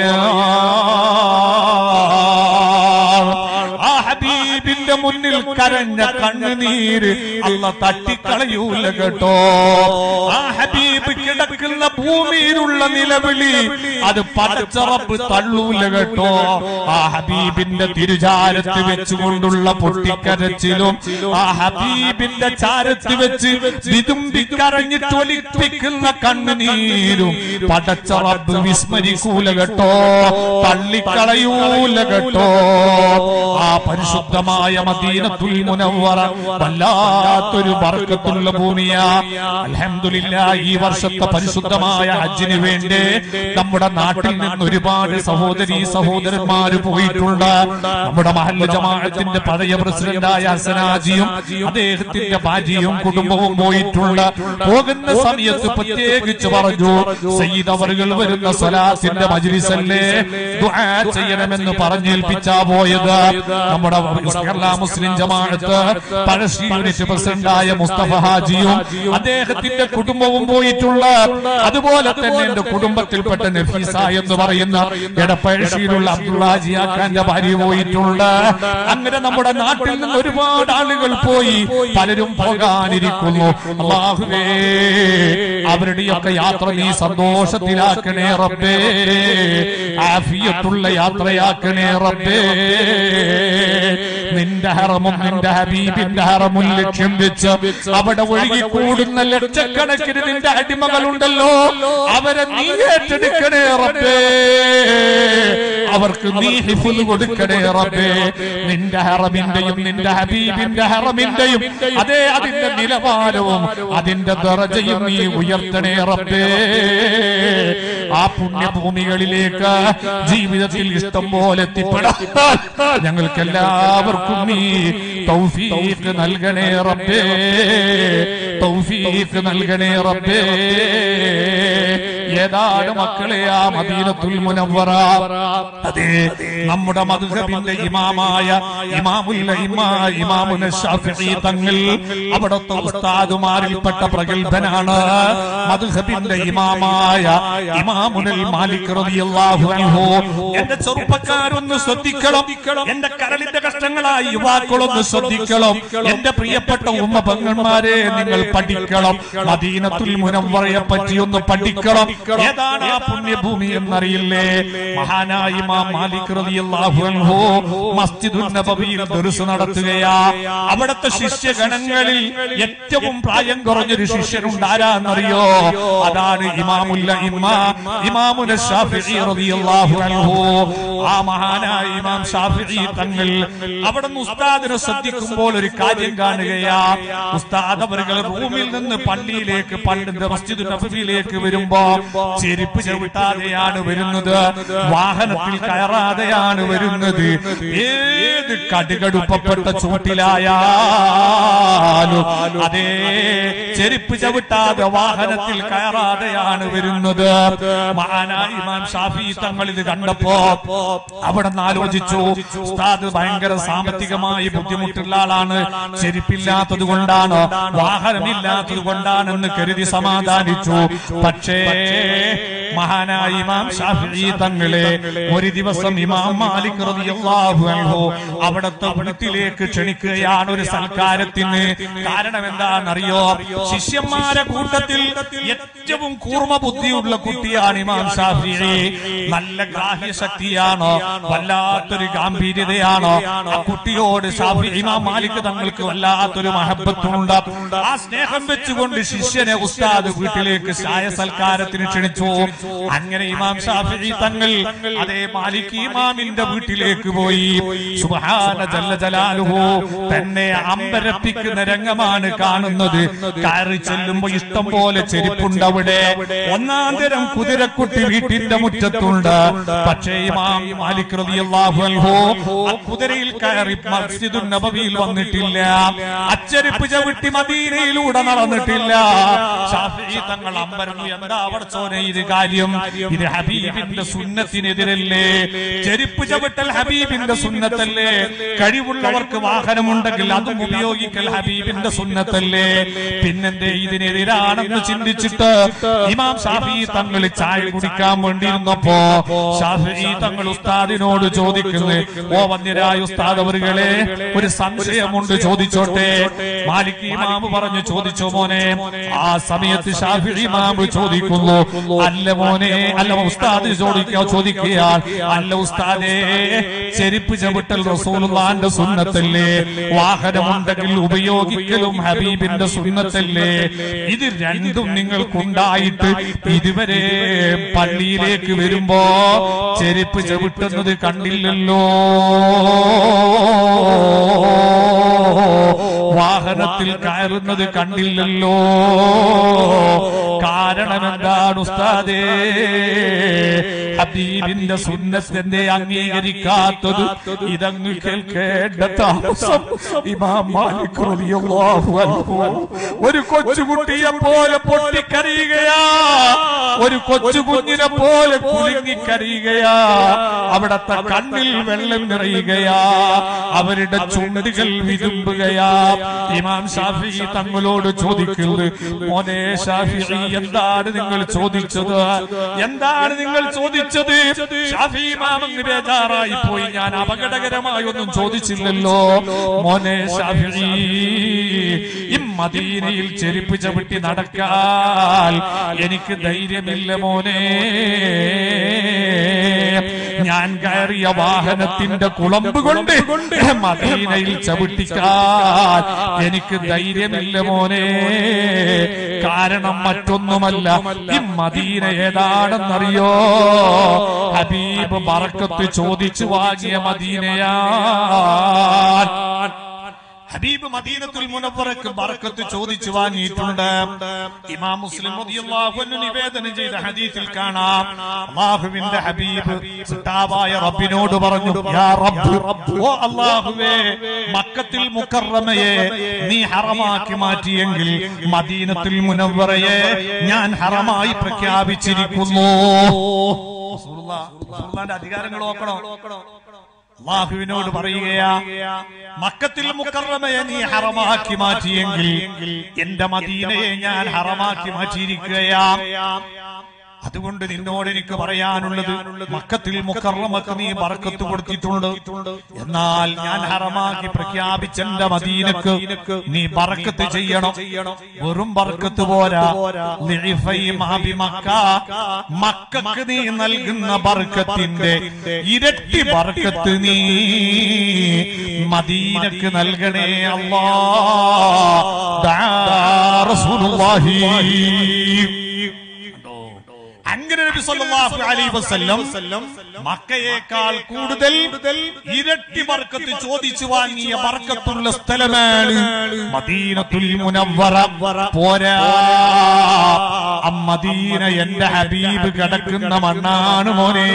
ആ ഹബീബിന്റെ മുന്നിൽ കരഞ്ഞ കണ്ണുനീര് അല്ല തട്ടിക്കളയൂല കേട്ടോ ആ ഹബീബ് കിടക്കുന്ന ഭൂമിയിലുള്ള നിലവിളി അത് പടച്ചറപ്പ് തള്ളൂല കേട്ടോ ആ ഹബീബിന്റെ തിരുചാരത്ത് വെച്ചുകൊണ്ടുള്ള പൊട്ടിക്കരച്ചിലും ആ ഹബീബിന്റെ ചാരത്ത് വെച്ച് വിതുമ്പിക്കരഞ്ഞിട്ട് ഒലിപ്പിക്കുന്ന കണ്ണുനീരും പടച്ചറപ്പ് വിസ്മരിക്കൂല കേട്ടോ തള്ളിക്കളയൂല കേട്ടോ ആ പരിശുദ്ധമായ മദീനത്തുൽ മുനവ്വറ വല്ലാത്തൊരു ബർക്കത്തുള്ള ഭൂമിയാ അൽഹംദുലില്ലാ ഈ വർഷത്തെ പരിശുദ്ധമായ ഹജ്ജിന് വേണ്ടി നമ്മുടെ നാട്ടിൽ നിന്ന് ഒരുപാട് സഹോദരി സഹോദരന്മാര് പോയിട്ടുണ്ട് നമ്മുടെ മഹല്ല ജമാഅത്തിന്റെ പഴയ പ്രസിഡന്റായ ഹസനാജിയും അദ്ദേഹത്തിന്റെ ഭാര്യയും കുടുംബവും പോയിട്ടുണ്ട് പോകുന്ന സമയത്ത് പ്രത്യേകിച്ച് പറഞ്ഞു സയ്യിദ് അവറുകൾ വരുന്ന സ്വലാത്തിന്റെ മജ്ലിസല്ലേ ദുആ ചെയ്യണമെന്ന് പറഞ്ഞേൽപ്പിച്ചാ പോയത് നമ്മുടെ കേരള മുസ്ലിം ജമാഅത്ത് പഴശ്ശി യൂണിറ്റ് പ്രസിഡന്റായ മുസ്തഫ ഹാജിയും അദ്ദേഹത്തിന്റെ കുടുംബവും പോയിട്ടുണ്ട് അതുപോലെ തന്നെ എന്റെ കുടുംബത്തിൽപ്പെട്ട നഫീസ എന്ന് പറയുന്ന എടപ്പഴശ്ശിയിലുള്ള അബ്ദുള്ളാജിയാക്കാന്റെ ഭാര്യ പോയിട്ടുണ്ട് അങ്ങനെ നമ്മുടെ നാട്ടിൽ നിന്ന് ഒരുപാട് ആളുകൾ പോയി പലരും പോകാനിരിക്കുന്നു അള്ളാഹുവേ അവരുടെയൊക്കെ യാത്ര നീ സന്തോഷത്തിലാക്കണേ റബ്ബേ ആഫിയത്തുള്ള യാത്രയാക്കണേ റബ്ബേ നിന്റെ ഹറമും നിന്റെ ഹബീബിന്റെ ഹറമും ലക്ഷ്യം വെച്ച് അവിടെ ഒഴുകി കൂടുന്ന ലക്ഷക്കണക്കിന് നിന്റെ അടിമകളുണ്ടല്ലോ അവരെ നീ ഏറ്റെടുക്കണേ റബ്ബേ അവർക്ക് നീ ഹിഫുൽ കൊടുക്കണേ റബ്ബേ നിന്റെ ഹറമിന്റെയും നിന്റെ ഹബീബിന്റെ ഹറമിന്റെയും അതേ അതിന്റെ നിലവാരവും അതിന്റെ ദറജയും നീ ഉയർത്തണേ റബ്ബേ ആ പുണ്യഭൂമികളിലേക്ക് ജീവിതത്തിൽ ഇഷ്ടം പോലെ എത്തിപ്പെടാൻ ഞങ്ങൾക്ക് എല്ലാവർക്കും നീ തൗഫീഖ് നൽകണേ റബ്ബേ തൗഫീഖ് നൽകണേ റബ്ബേ ഏതാണ് മക്കളെ ആ മദീനത്തുൽ മുനവ്വറ അതെ നമ്മുടെ മദ്ഹബിന്റെ ഇമാമായ ഇമാമുൽ ഇമാ ഇമാമുന ഷാഫിഈ തങ്ങൾ അവിടുത്തെ ഉസ്താദുമാരിൽപ്പെട്ട പ്രഗത്ഭനാണ് മദ്ഹബിന്റെ ഇമാമായ ഇമാമുൽ മാലിക് റളിയല്ലാഹു അൻഹു എന്റെ ചെറുപ്പക്കാരൊന്ന് ശ്രദ്ധിക്കണം എന്റെ കരളിന്റെ കഷ്ടങ്ങളായ യുവാക്കളൊന്ന് ശ്രദ്ധിക്കണം എന്റെ പ്രിയപ്പെട്ട ഉമ്മ പെങ്ങന്മാരെ നിങ്ങൾ പഠിക്കണം മദീനത്തുൽ മുനവ്വറയെ പറ്റി ഒന്ന് പഠിക്കണം ഏതാണ് ആ പുണ്യഭൂമി എന്നറിയില്ലേ മഹാനായ ഇമാം മാലിക് റളിയല്ലാഹു അൻഹു മസ്ജിദുൻ നബവിയിൽ ദർസ് നടത്തുകയാ അവിടുത്തെ ശിഷ്യഗണങ്ങളിൽ ഏറ്റവും പ്രായം കുറഞ്ഞൊരു ശിഷ്യനുണ്ട് ആരാന്നറിയോ അതാണ് ഇമാമുല്ല ഇമാ ഇമാമുന ഷാഫിഈ റളിയല്ലാഹു അൻഹു ആ മഹാനായ ഇമാം ഷാഫിഈ തങ്ങൾ അവിടെ നിന്ന് ഉസ്താദിനെ ശ്രദ്ധിക്കുമ്പോൾ ഒരു കാര്യം കാണുകയാ ഉസ്താദ് അവர்கள் റൂമിൽ നിന്ന് പള്ളിയിലേക്ക് പള്ളിന്റെ മസ്ജിദ് നബവിയിലേക്ക് വരുമ്പോ ചെരുപ്പ് ചവിട്ടാതെയാണ് വരുന്നത് വാഹനത്തിൽ കയറാതെയാണ് വരുന്നത് ഏത് കടുകടുപ്പപ്പെട്ട ചൂട്ടിലായാലും അതേ ചെരുപ്പ് ചവിട്ടാതെ വാഹനത്തിൽ കയറാതെയാണ് വരുന്നത് മഹാനായ ഇമാം ഷാഫി തങ്ങൾ ഇത് കണ്ടപ്പോ അവിടെ നിന്ന് ആലോചിച്ചു ഉസ്താദ് ഭയങ്കര സാമ്പത്തികമായി ബുദ്ധിമുട്ടുള്ള ആളാണ് ചെരുപ്പില്ലാത്തത് കൊണ്ടാണ് വാഹനമില്ലാത്തത് കൊണ്ടാണെന്ന് കരുതി സമാധാനിച്ചു പക്ഷേ മഹാനായ ഇമാം ഷാഫി തങ്ങളെ ഒരു ദിവസം ഇമാം മാലിക് റളിയല്ലാഹു അൻഹു അവിടുത്തെ വീട്ടിലേക്ക് ക്ഷണിക്കുകയാണ് ഒരു സൽക്കാരത്തിന് കാരണം എന്താണെന്നറിയോ ശിഷ്യന്മാരെ കൂട്ടത്തിൽ ഏറ്റവും കൂർമ്മ ബുദ്ധിയുള്ള കുട്ടിയാണ് ഇമാം ഷാഫി നല്ല ഗ്രാഹ്യ ശക്തിയാണ് വല്ലാത്തൊരു ഗാംഭീര്യതയാണ് ആ കുട്ടിയോട് ഷാഫി ഇമാം മാലിക് തങ്ങൾക്ക് വല്ലാത്തൊരു മഹബത്തുണ്ട് ആ സ്നേഹം വെച്ചുകൊണ്ട് ശിഷ്യനെ ഉസ്താദ് വീട്ടിലേക്ക് ചായ സൽക്കാരത്തിന് ക്ഷണിച്ചു അങ്ങനെ ഇമാം ഷാഫി തങ്ങൾ അതേ മാലിക് ഇമാമിന്റെ വീട്ടിലേക്ക് പോയി സുബ്ഹാന ജല്ല ജലാലുഹു തന്നെ അമ്പരപ്പിക്കുന്ന രംഗമാണ് കാണുന്നത് കയറി ചെല്ലുമ്പോ ഇഷ്ടം പോലെ ചെരുപ്പുണ്ട് അവിടെ ഒന്നാം തരം കുതിരക്കുട്ടി വീട്ടിന്റെ മുറ്റത്തുണ്ട് പക്ഷേ ഇമാം മാലിക് റളിയല്ലാഹു അൻഹു ആ കുതിരയിൽ കയറി മസ്ജിദുൻ നബവിയിൽ വന്നിട്ടില്ല അച്ചരിപ്പ് ചവിട്ടി മദീനയിലൂടെ നടന്നിട്ടില്ല ഷാഫി തങ്ങൾ അമ്പരന്നു എന്താ അവർച്ചോനെ ഇത് കാര്യം ഇത് ഹബീബിന്റെ സുന്നത്തിനെതിരല്ലേ ചെരുപ്പ് ചവിട്ടൽ ഹബീബിന്റെ സുന്നത്തല്ലേ കഴിവുള്ളവർക്ക് വാഹനമുണ്ടെങ്കിൽ അതും ഉപയോഗിക്കൽ ഹബീബിന്റെ സുന്നത്തല്ലേ പിന്നെന്തേ ഇതിനെതിരാണെന്ന് ചിന്തിച്ചിട്ട് ഇമാം ഷാഫി തങ്ങൾ ചായ കുടിക്കാൻ വേണ്ടിയിരുന്നപ്പോ ഷാഫി തങ്ങൾ ഉസ്താദിനോട് ചോദിക്കുന്നു ഓ വന്യരായ ഉസ്താദ് അവരുകളെ ഒരു സംശയമുണ്ട് ചോദിച്ചോട്ടെ മാലിക് ഇമാമ് പറഞ്ഞു ചോദിച്ചോ മോനെ ആ സമയത്ത് ഷാഫി ഇമാമ് ചോദിക്കുന്നു അല്ല മോനെ അല്ല ഉസ്താദ് ചോദിക്കുക ചോദിക്കുകയാൽ അല്ല ഉസ്താദേ ചെരുപ്പ് ചവിട്ടൽ റസൂലുള്ളാന്റെ സുന്നത്തല്ലേ വാഹനമുണ്ടെങ്കിൽ ഉപയോഗിക്കലും ഹബീബിന്റെ സുന്നത്തല്ലേ ഇത് രണ്ടും നിങ്ങൾക്കുണ്ടായിട്ട് ഇതുവരെ പള്ളിയിലേക്ക് വരുമ്പോ ചെരുപ്പ് ചവിട്ടുന്നത് കണ്ടില്ലല്ലോ വാഹനത്തിൽ കയറുന്നത് കണ്ടില്ലല്ലോ കാരണം എന്താണ് ഉസ്താദേ ഹബീബിന്റെ സുന്നത്തിന്റെ അംഗീകരിക്കാത്തത് ഇതങ്ങ് കേൾക്കേണ്ട താമസം ഇമാം മാലിക് റളിയല്ലാഹു അൻഹു ഒരു കൊച്ചുകുട്ടിയെ പോലെ പൊട്ടിക്കരയുകയാ ഒരു കൊച്ചു കുഞ്ഞിനെ പോലെ കുലുങ്ങിക്കരയുകയാ അവിടത്തെ കണ്ണിൽ വെള്ളം നിറയുകയാ അവരുടെ ചുണ്ടുകൾ വിതുമ്പുകയാ ഇമാം ഷാഫി തങ്ങളോട് ചോദിക്കുന്നത് മോനെ ഷാഫി എന്താണ് നിങ്ങൾ ചോദിച്ചത് എന്താണ് നിങ്ങൾ ചോദിച്ചത് ഷാഫി ഇമാമങ്ങ് ബേജാറായി പോയി ഞാൻ അപകടകരമായി ഒന്നും ചോദിച്ചില്ലല്ലോ മോനെ ഷാഫി മദീനയിൽ ചെരുപ്പ് ചവിട്ടി നടക്കാൻ എനിക്ക് ധൈര്യമില്ല മോനെ ഞാൻ കയറിയ വാഹനത്തിന്റെ കുളമ്പ് കൊണ്ട് മദീനയിൽ ചവിട്ടിക്കാൻ എനിക്ക് ധൈര്യമില്ല മോനെ കാരണം മറ്റൊന്നുമല്ല ഈ മദീന ഏതാണെന്നറിയോ ഹബീബ് ബറക്കത്ത് ചോദിച്ചു വാങ്ങിയ മദീനയാ ഹബീബ് മദീനത്തുൽ മുനവ്വറക്ക് ബറക്കത്ത് ചോദിച്ചു വാങ്ങിയിട്ടുണ്ട് ഇമാം മുസ്ലിം റളിയല്ലാഹു അൻഹു നിവേദനം ചെയ്ത ഹദീസിൽ കാണാം അല്ലാഹുവിന്റെ ഹബീബ് സിട്ടാവായ റബ്ബിനോട് പറഞ്ഞു യാ റബ്ബ് ഓ അല്ലാഹുവേ മക്കത്തിൽ മുക്കറമയെ നീ ഹറമാക്കി മാറ്റിയെങ്കിൽ മദീനത്തുൽ മുനവ്വറയെ ഞാൻ ഹറമായി പ്രഖ്യാപിച്ചിരിക്കുന്നു റസൂലുള്ളാഹ് റസൂലുള്ളാഹിന്റെ അധികാരങ്ങൾ നോക്കണോ അള്ളാഹുവിനോട് പറയുകയാ മക്കത്തിൽ മുക്കറമയെ നീ ഹറമാക്കി മാറ്റിയെങ്കിൽ എന്റെ മദീനയെ ഞാൻ ഹറമാക്കി മാറ്റിയിരിക്കുകയാ അതുകൊണ്ട് നിന്നോട് എനിക്ക് പറയാനുള്ളത് മക്കത്തിൽ മുക്കറമക്ക് നീ ബർക്കത്ത് കൊടുത്തിട്ടുണ്ട് എന്നാൽ ഞാൻ ഹറമാക്കി പ്രഖ്യാപിച്ച എന്റെ മദീനക്ക് നീ ബർക്കത്ത് ചെയ്യണം വെറും ബർക്കത്ത് പോരാ ലിഇഫൈ മാബി മക്ക മക്കക്ക് നീ നൽകുന്ന ബർക്കത്തിന്റെ ഇരട്ടി ബർക്കത്ത് നീ മദീനക്ക് നൽകണേ അല്ലാ ദാ റസൂലുള്ളാഹി അങ്ങനെ നബി സല്ലല്ലാഹു അലൈഹി വസല്ലം മക്കയേക്കാൾ കൂടുതൽ ഇരട്ടി ബർക്കത്ത് ചോദിച്ചു വാങ്ങിയ ബർക്കത്തുള്ള സ്ഥലമാണ് മദീനത്തുൽ മുനവ്വറ പോരാ അമ്മദീന എന്റെ ഹബീബ് കിടക്കുന്ന മണ്ണാണ് മോനെ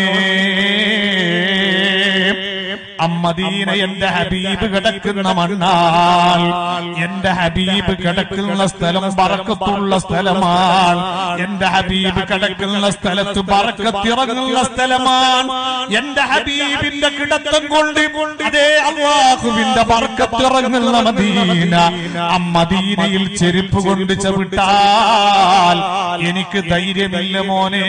അമ്മദീന എന്റെ ഹബീബ് കിടക്കുന്ന മണ്ണാൽ എന്റെ ഹബീബ് കിടക്കുന്ന സ്ഥലം ബറക്കത്തുള്ള സ്ഥലമാണ് എന്റെ ഹബീബ് കിടക്കുന്ന സ്ഥലത്ത് ബറക്കത്തിറങ്ങുന്ന സ്ഥലമാണ് എന്റെ ഹബീബിന്റെ കിടത്തം കൊണ്ട് അതേ അള്ളാഹുവിന്റെ ബറക്കത്തിറങ്ങുന്ന മദീന അമ്മദീനയിൽ ചെരുപ്പ് കൊണ്ട് ചവിട്ടാൽ എനിക്ക് ധൈര്യമില്ല മോനെ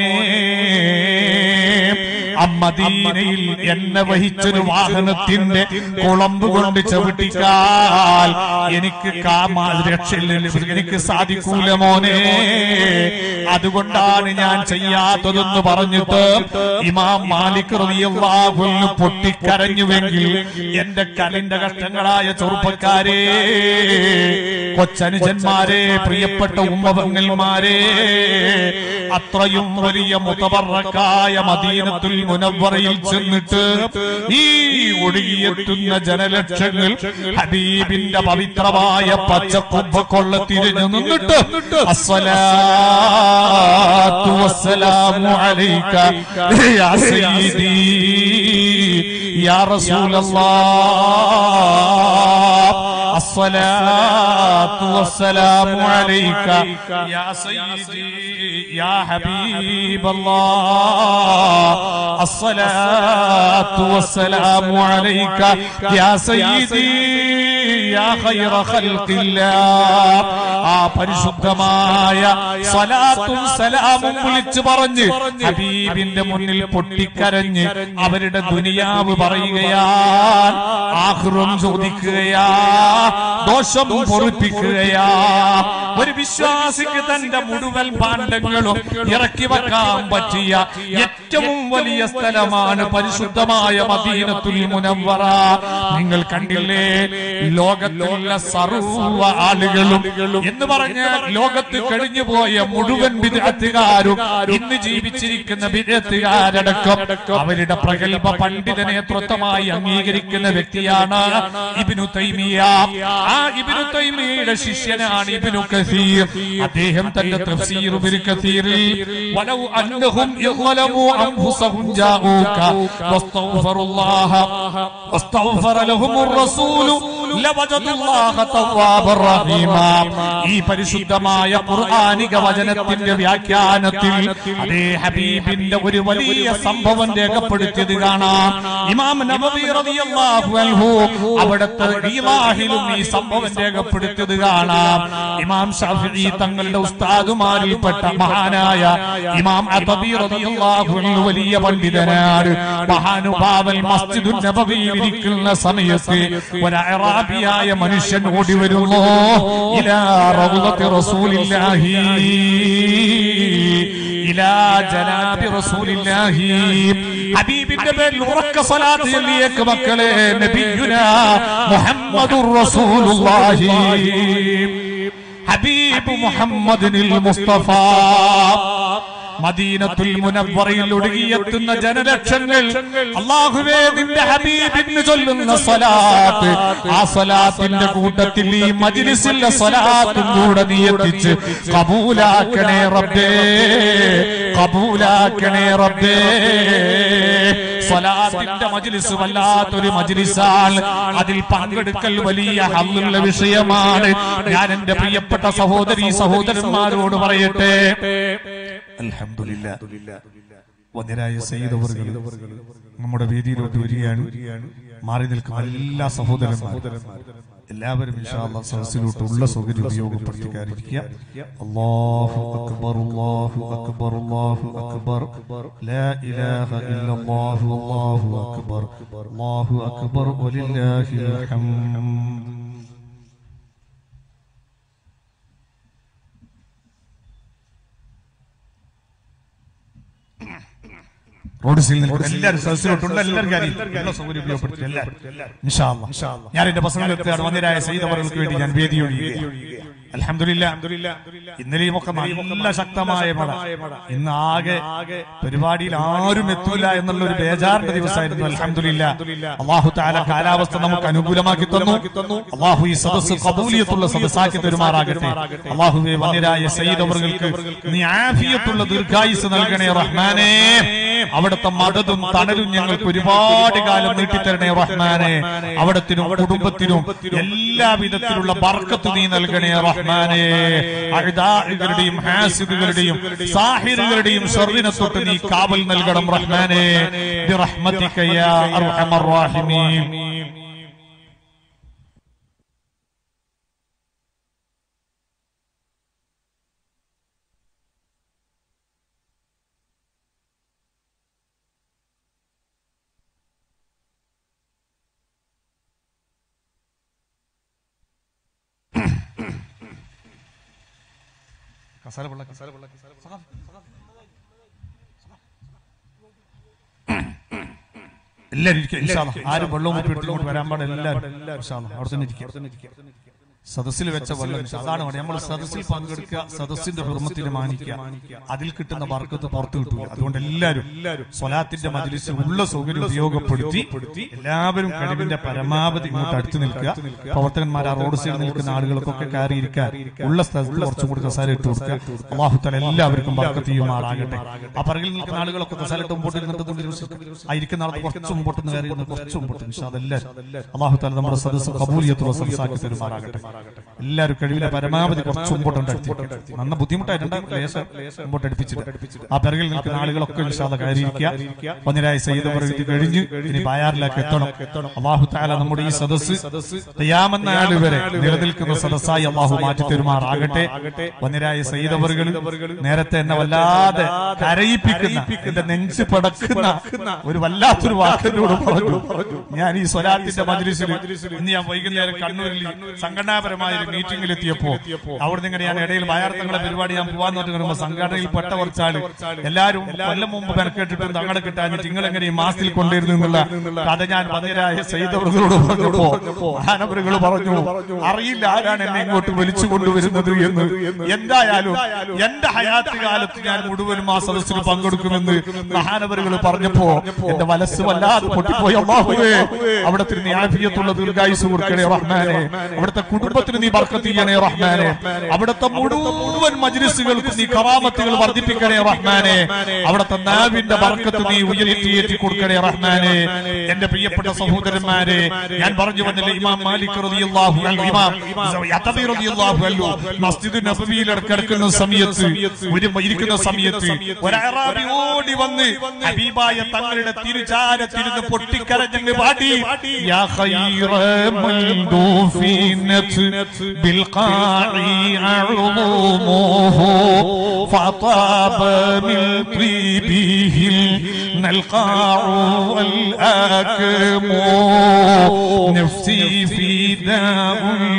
അമ്മദീനയിൽ എന്നെ വഹിച്ചൊരു വാഹനത്തിന്റെ കുളമ്പ് കൊണ്ട് ചവിട്ടിക്കാൽ എനിക്ക് കാമാ രക്ഷയില്ല എനിക്ക് സാധിക്കൂല മോനെ അതുകൊണ്ടാണ് ഞാൻ ചെയ്യാത്തതെന്ന് പറഞ്ഞിട്ട് ഇമാം മാലിക് റളിയല്ലാഹു അൻഹു പൊട്ടിക്കരഞ്ഞുവെങ്കിൽ എന്റെ കലിന്റെ കഷ്ടങ്ങളായ ചെറുപ്പക്കാരെ കൊച്ചനുജന്മാരെ പ്രിയപ്പെട്ട ഉമ്മപങ്ങന്മാരെ അത്രയും വലിയ മുതബറക്കായ മദീനത്തുൽ മുനവ്വറയിൽ ചെന്നിട്ട് ഈ ഒഴുകിയെത്തുന്ന ജനലക്ഷങ്ങൾ ഹബീബിന്റെ പവിത്രമായ പച്ചക്കുബ്ബ കൊള്ള തിരിഞ്ഞു നിന്നിട്ട് അസ്സലാത്തു വസ്സലാമു അലൈക യാ സയ്യിദി യാ റസൂലല്ലാഹ് الصلاة والسلام عليك يا سيدي يا حبيب الله الصلاة والسلام عليك يا سيدي യാ ഖൈറ ഖൽഖില്ലാ ആ പരിശുദ്ധമായ സലാത്തും സലാമും വിളിച്ചു പറഞ്ഞ് ഹബീബിന്റെ മുന്നിൽ പൊട്ടിക്കരഞ്ഞ് അവരുടെ ദുനിയാവ് പറയുകയാ ആഹ്റം ചോദിക്കുകയാ ദോഷം പൊറിപ്പിക്കുകയാ ഒരു വിശ്വാസിക്ക് തന്റെ മുഴുവൻ പാണ്ഡങ്ങളും ഇറക്കി വെക്കാൻ പറ്റിയ ഏറ്റവും വലിയ സ്ഥലമാണ് പരിശുദ്ധമായ മദീനത്തുൽ മുനവ്വറ നിങ്ങൾ കണ്ടില്ലേ ലോകത്തുള്ള സർവ്വ ആളുകളും എന്ന് പറഞ്ഞാൽ ലോകത്ത് കഴിഞ്ഞു പോയ മുഴുവൻ വിദഗ്ധകാരും ഇന്ന് ജീവിച്ചിരിക്കുന്ന വിദഗ്ധകാരടക്കം അവരുടെ പ്രഗത്ഭ പണ്ഡിത നേതൃത്വമായി അംഗീകരിക്കുന്ന വ്യക്തിയാണ് ഇബിനു തൈമിയ ആ ഇബിനു തൈമിയയുടെ ശിഷ്യനാണ് ഇബിനു കസീർ അദ്ദേഹം തന്റെ തഫ്സീർ ഇബ്നു കസീറിൽ വലൗ അന്നഹും യഗ്ലമു അൻഫുസഹും ജാഊക വസ്തഗ്ഫറുല്ലാഹ വസ്തഗ്ഫറ ലഹുമുർ റസൂലു ലവജദുല്ലാഹ തവ്വാബർ റഹീമ ഈ പരിശുദ്ധമായ ഖുർആനിക വചനത്തിന്റെ വ്യാഖ്യാനത്തിൽ അതേ ഹബീബിന്റെ ഒരു വലിയ സംഭവം രേഖപ്പെടുത്തിയത് കാണാം ഇമാം നബവി റളിയല്ലാഹു അൻഹു അവിടുത്തെ റീവാഹിലും ഈ സംഭവം രേഖപ്പെടുത്തിയത് കാണാം ഇമാം ഷാഫിഈ തങ്ങളുടെ ഉസ്താദുമാരിൽപ്പെട്ട മഹാനായ ഇമാം അബബി റളിയല്ലാഹു അൻഹു വലിയ പണ്ഡിതനാണ് മഹാനുഭാവൻ മസ്ജിദുൻ നബവിയിൽ ഇരിക്കുന്ന സമയത്ത് ഒരു അറാബിയായ മനുഷ്യൻ ഓടി വരുന്നു ഇലാ റൗളത്തി റസൂലില്ലാഹി ഇലാ ജനാബി റസൂലില്ലാഹി ഹബീബിന്റെ പേരിൽ ഉറക്ക സ്വലാത്ത് ചൊല്ലിയേക്ക് മക്കളെ നബിയുനാ മുഹമ്മദുർ റസൂലുള്ളാഹി ഹബീബ് മുഹമ്മദിനിൽ മുസ്തഫ മദീനത്തുൽ മുനവ്വറയിൽ ഒഴുകിയെത്തുന്ന ജനലക്ഷങ്ങൾ അള്ളാഹുവേ നിന്റെ ഹബീബിന് ചൊല്ലുന്ന സ്വലാത്ത് ആ സ്വലാത്തിന്റെ കൂട്ടത്തിൽ ഈ മജിലിസിലെ സ്വലാത്തും കൂടെ നീ എത്തിച്ച് കബൂലാക്കണേ റബ്ബേ കബൂലാക്കണേ റബ്ബേ സ്വലാത്തിന്റെ മജിലിസ് വല്ലാത്തൊരു മജിലിസാണ് അതിൽ പങ്കെടുക്കൽ വലിയ ഹല്ലുള്ള വിഷയമാണ് ഞാൻ എന്റെ പ്രിയപ്പെട്ട സഹോദരി സഹോദരന്മാരോട് പറയട്ടെ അൽഹംദുലില്ലാ വന്യരായ സയ്യിദ് അവറുകൾ നമ്മുടെ വേദിയിലോട്ട് വരികയാണ് മാറി നിൽക്കുന്ന എല്ലാ സഹോദരന്മാരും എല്ലാവരും ഇൻഷാ അല്ലാഹ് സദസ്സിലോട്ട് ഉള്ള സൗകര്യം ഉപയോഗപ്പെടുത്തിക്കാരിക്കുക അല്ലാഹു അക്ബർ അല്ലാഹു അക്ബർ അല്ലാഹു അക്ബർ ലാ ഇലാഹ ഇല്ലല്ലാഹു അല്ലാഹു അക്ബർ അല്ലാഹു അക്ബർ വലില്ലാഹിൽ ഹംദ് റോഡ് സീൽ നിൽക്കുന്ന എല്ലാവരും സദസ്സിലോട്ടുള്ള എല്ലാവർക്കും അറിയാം എല്ലാ സൗകര്യം ഉപയോഗപ്പെടുത്തി എല്ലാവരും ഇൻഷാ അല്ലാഹ്. ഞാൻ എന്റെ പ്രസംഗത്തെയാണ് വന്യരായ സൈതവർക്ക് വേണ്ടി ഞാൻ വേദി ഒഴിയുകയാണ് അൽഹംദുലില്ലാ ഇന്നലെയും ഒക്കെ നല്ല ശക്തമായ മഴ ഇന്ന് ആകെ പരിപാടിയിൽ ആരും എത്തൂല എന്നുള്ള ഒരു ബേജാറിന്റെ ദിവസമായിരുന്നു അൽഹംദുലില്ലാ അള്ളാഹു താല കാലാവസ്ഥ നമുക്ക് അനുകൂലമാക്കി തന്നു അള്ളാഹു ഈ സദസ്സ് കബൂലിയത്തുള്ള സദസ്സാക്കി തരുമാറാകട്ടെ അള്ളാഹുവെ വന്യരായ സയ്യിദവറുകൾക്ക് നീ ആഫിയത്തുള്ള ദീർഘായുസ് നൽകണേ റഹ്മാനേ അവിടുത്തെ മതതും തണലും ഞങ്ങൾക്ക് ഒരുപാട് കാലം നീട്ടിത്തരണേ റഹ്മാനെ അവിടത്തിനും കുടുംബത്തിനും എല്ലാ വിധത്തിലുള്ള ബർക്കത്ത് നീ നൽകണേ റഹ്മാനെ അഴുതാഴുകളുടെയും ഹാസിദുകളുടെയും സാഹിറുകളുടെയും ഷർവിനെ തൊട്ട് നീ കാവൽ നൽകണം റഹ്മാനെ ബിറഹ്മതിക യാ അർഹമർ റാഹിമീൻ കസാല പിള്ള കസാല പിള്ള കസാല എല്ലാവരും ഇരിക്കുക ഇൻഷാ അല്ലാഹ്. ആരും വെള്ളവും ഉപ്പും എടുത്തുകൊണ്ട് വരാൻ പാടില്ല എല്ലാവരും ഇൻഷാ അല്ലാഹ്. അവിടെ തന്നെ ഇരിക്കുക സദസ്സിൽ വെച്ച വെള്ളം ഇൻഷാ. അതാണ് വേണ്ടത്. നമ്മൾ സദസ്സിൽ പങ്കെടുക്കുക സദസ്സിന്റെ ഹുർമത്തിന് മാനിക്കുക അതിൽ കിട്ടുന്ന വർക്കത്ത് പുറത്തു കിട്ടൂല അതുകൊണ്ട് എല്ലാവരും സ്വലാത്തിന്റെ മജിലിസ് ഉള്ള സൗകര്യം ഉപയോഗപ്പെടുത്തി എല്ലാവരും കഴിവിന്റെ പരമാവധി ഇങ്ങോട്ട് അടുത്ത് നിൽക്കുക പ്രവർത്തകന്മാർ ആ റോഡ് സൈഡിൽ നിൽക്കുന്ന ആളുകൾക്കൊക്കെ കയറിയിരിക്കാൻ ഉള്ള സ്ഥലത്ത് കുറച്ചും കൂടി കസാര ഇട്ട് കൊടുക്കുക അള്ളാഹുത്തല എല്ലാവർക്കും വർക്കത്ത് ചെയ്യുമാറാകട്ടെ ആ പറകിൽ നിൽക്കുന്ന ആളുകളൊക്കെ കസാലിട്ട് മുമ്പോട്ട് ഇരുന്നിട്ട് ആ ഇരിക്കുന്ന ആൾക്ക് കുറച്ച് മുമ്പോട്ട് നിന്ന് കയറി ഇരുന്ന് കുറച്ച് മുമ്പോട്ട് ഇൻഷാ അല്ലാഹ്. അല്ലാഹു താല നമ്മുടെ സദസ്സ് കബൂലിയത്തുള്ള സദസ്സാക്കി തരുമാറാകട്ടെ എല്ലാവരും കഴിവിലെ പരമാവധി കുറച്ച് മുമ്പോട്ടുണ്ട് അടുത്തിരിക്കുക നന്ന ബുദ്ധിമുട്ടായിട്ടുണ്ട് ലേശം മുമ്പോട്ട് അടുപ്പിച്ചിട്ട് ആ പിറകിൽ നിൽക്കുന്ന ആളുകളൊക്കെ വിശാദ കയറിയിരിക്കുക ഒന്നിരായ സയ്യിദ് ഇത് കഴിഞ്ഞ് ഇനി ബായാറിലേക്ക് എത്തണം അള്ളാഹു താല നമ്മുടെ ഈ സദസ്സ് തയ്യാമെന്ന ആള് വരെ നിലനിൽക്കുന്ന സദസ്സായി അള്ളാഹു മാറ്റി തരുമാറാകട്ടെ ഒന്നിരായ സയ്യിദവറുകൾ നേരത്തെ എന്നെ വല്ലാതെ കരയിപ്പിക്കുന്ന എന്റെ നെഞ്ച് പടക്കുന്ന ഒരു വല്ലാത്തൊരു വാക്കിനോട് പറഞ്ഞു ഞാൻ ഈ സ്വലാത്തിന്റെ മജ്ലിസിൽ ഇന്ന് ഞാൻ വൈകുന്നേരം കണ്ണൂരിൽ സംഘടനാപരമായ ഒരു മീറ്റിംഗിൽ എത്തിയപ്പോ അവിടെ ഇങ്ങനെ ഞാൻ ഇടയിൽ വയാർത്ഥങ്ങളെ പരിപാടി ഞാൻ പോവാന്ന് പറഞ്ഞു വരുമ്പോ സംഘടനയിൽ പെട്ട കുറച്ചാള് എല്ലാരും കൊല്ലം മുമ്പ് മെനക്കെട്ടിട്ടും തങ്ങളെ കിട്ടാഞ്ഞിട്ട് നിങ്ങൾ എങ്ങനെ ഈ മാസത്തിൽ കൊണ്ടിരുന്നു എന്നുള്ള കഥ ഞാൻ പതിരായ സൈതവൃതോട് പറഞ്ഞപ്പോ മഹാനവറുകൾ പറഞ്ഞു അറിയില്ല ആരാണ് എന്നെ ഇങ്ങോട്ട് വിളിച്ചു കൊണ്ടുവരുന്നത് എന്ന് എന്തായാലും എന്റെ ഹയാത്ത് കാലത്ത് ഞാൻ മുഴുവനും ആ സദസ്സിൽ പങ്കെടുക്കുമെന്ന് മഹാനവറുകൾ പറഞ്ഞപ്പോ എന്റെ മനസ്സ് വല്ലാതെ പൊട്ടിപ്പോയി അള്ളാഹുവേ അവിടത്തെ നീ ആഫിയത്തുള്ള ദീർഘായുസ് കൊടുക്കണേ റഹ്മാനെ അവിടുത്തെ കുടുംബത്തിന് നീ ബർക്കത്ത് ചെയ്യണേ റഹ്മാനെ അവിടുത്തെ മുഴുവൻ മജ്ലിസുകൾക്കും നീ കറാമത്തുകൾ വർദ്ധിപ്പിക്കണേ റഹ്മാനെ അവിടുത്തെ നാവിന്റെ ബർക്കത്ത് നീ ഉയർത്തിയേറ്റി കൊടുക്കണേ റഹ്മാനെ എന്റെ പ്രിയപ്പെട്ട സഹോദരന്മാരെ ഞാൻ പറഞ്ഞു വന്നില്ലേ ഇമാം മാലിക് റളിയല്ലാഹു അൻഹു ഇമാം യതബി റളിയല്ലാഹു അൻഹു മസ്ജിദ് നബവിയിൽ കിടക്കുന്ന സമയത്ത് ഒരു ഇരിക്കുന്ന സമയത്ത് ഒരു അറാബി ഓടി വന്ന് ഹബീബായ തങ്ങളുടെ തിരുചാരത്തിരുന്ന് പൊട്ടിക്കരഞ്ഞങ്ങ് പാടി യാ ഖൈറ മൽദൂഫിനത് ബിൽഖാഇ അഉമുഹു فطاب من طيبه القاع والآكم نفسي فداء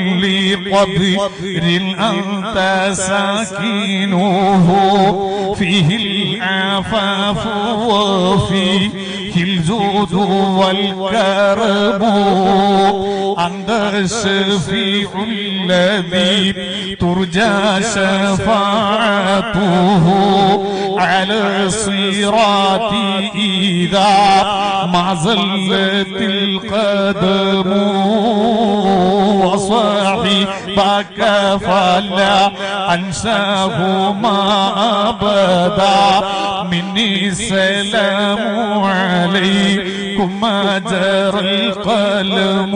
لقبر أنت ساكنه فيه العفاف وفيه الجود والكرم أنت الشفيع الذي ترجى شفاعته على الصراط إذا ما زلت القدم وصاحبك فلا أنساهما أبدا مني السلام عليكم ما جرى القلم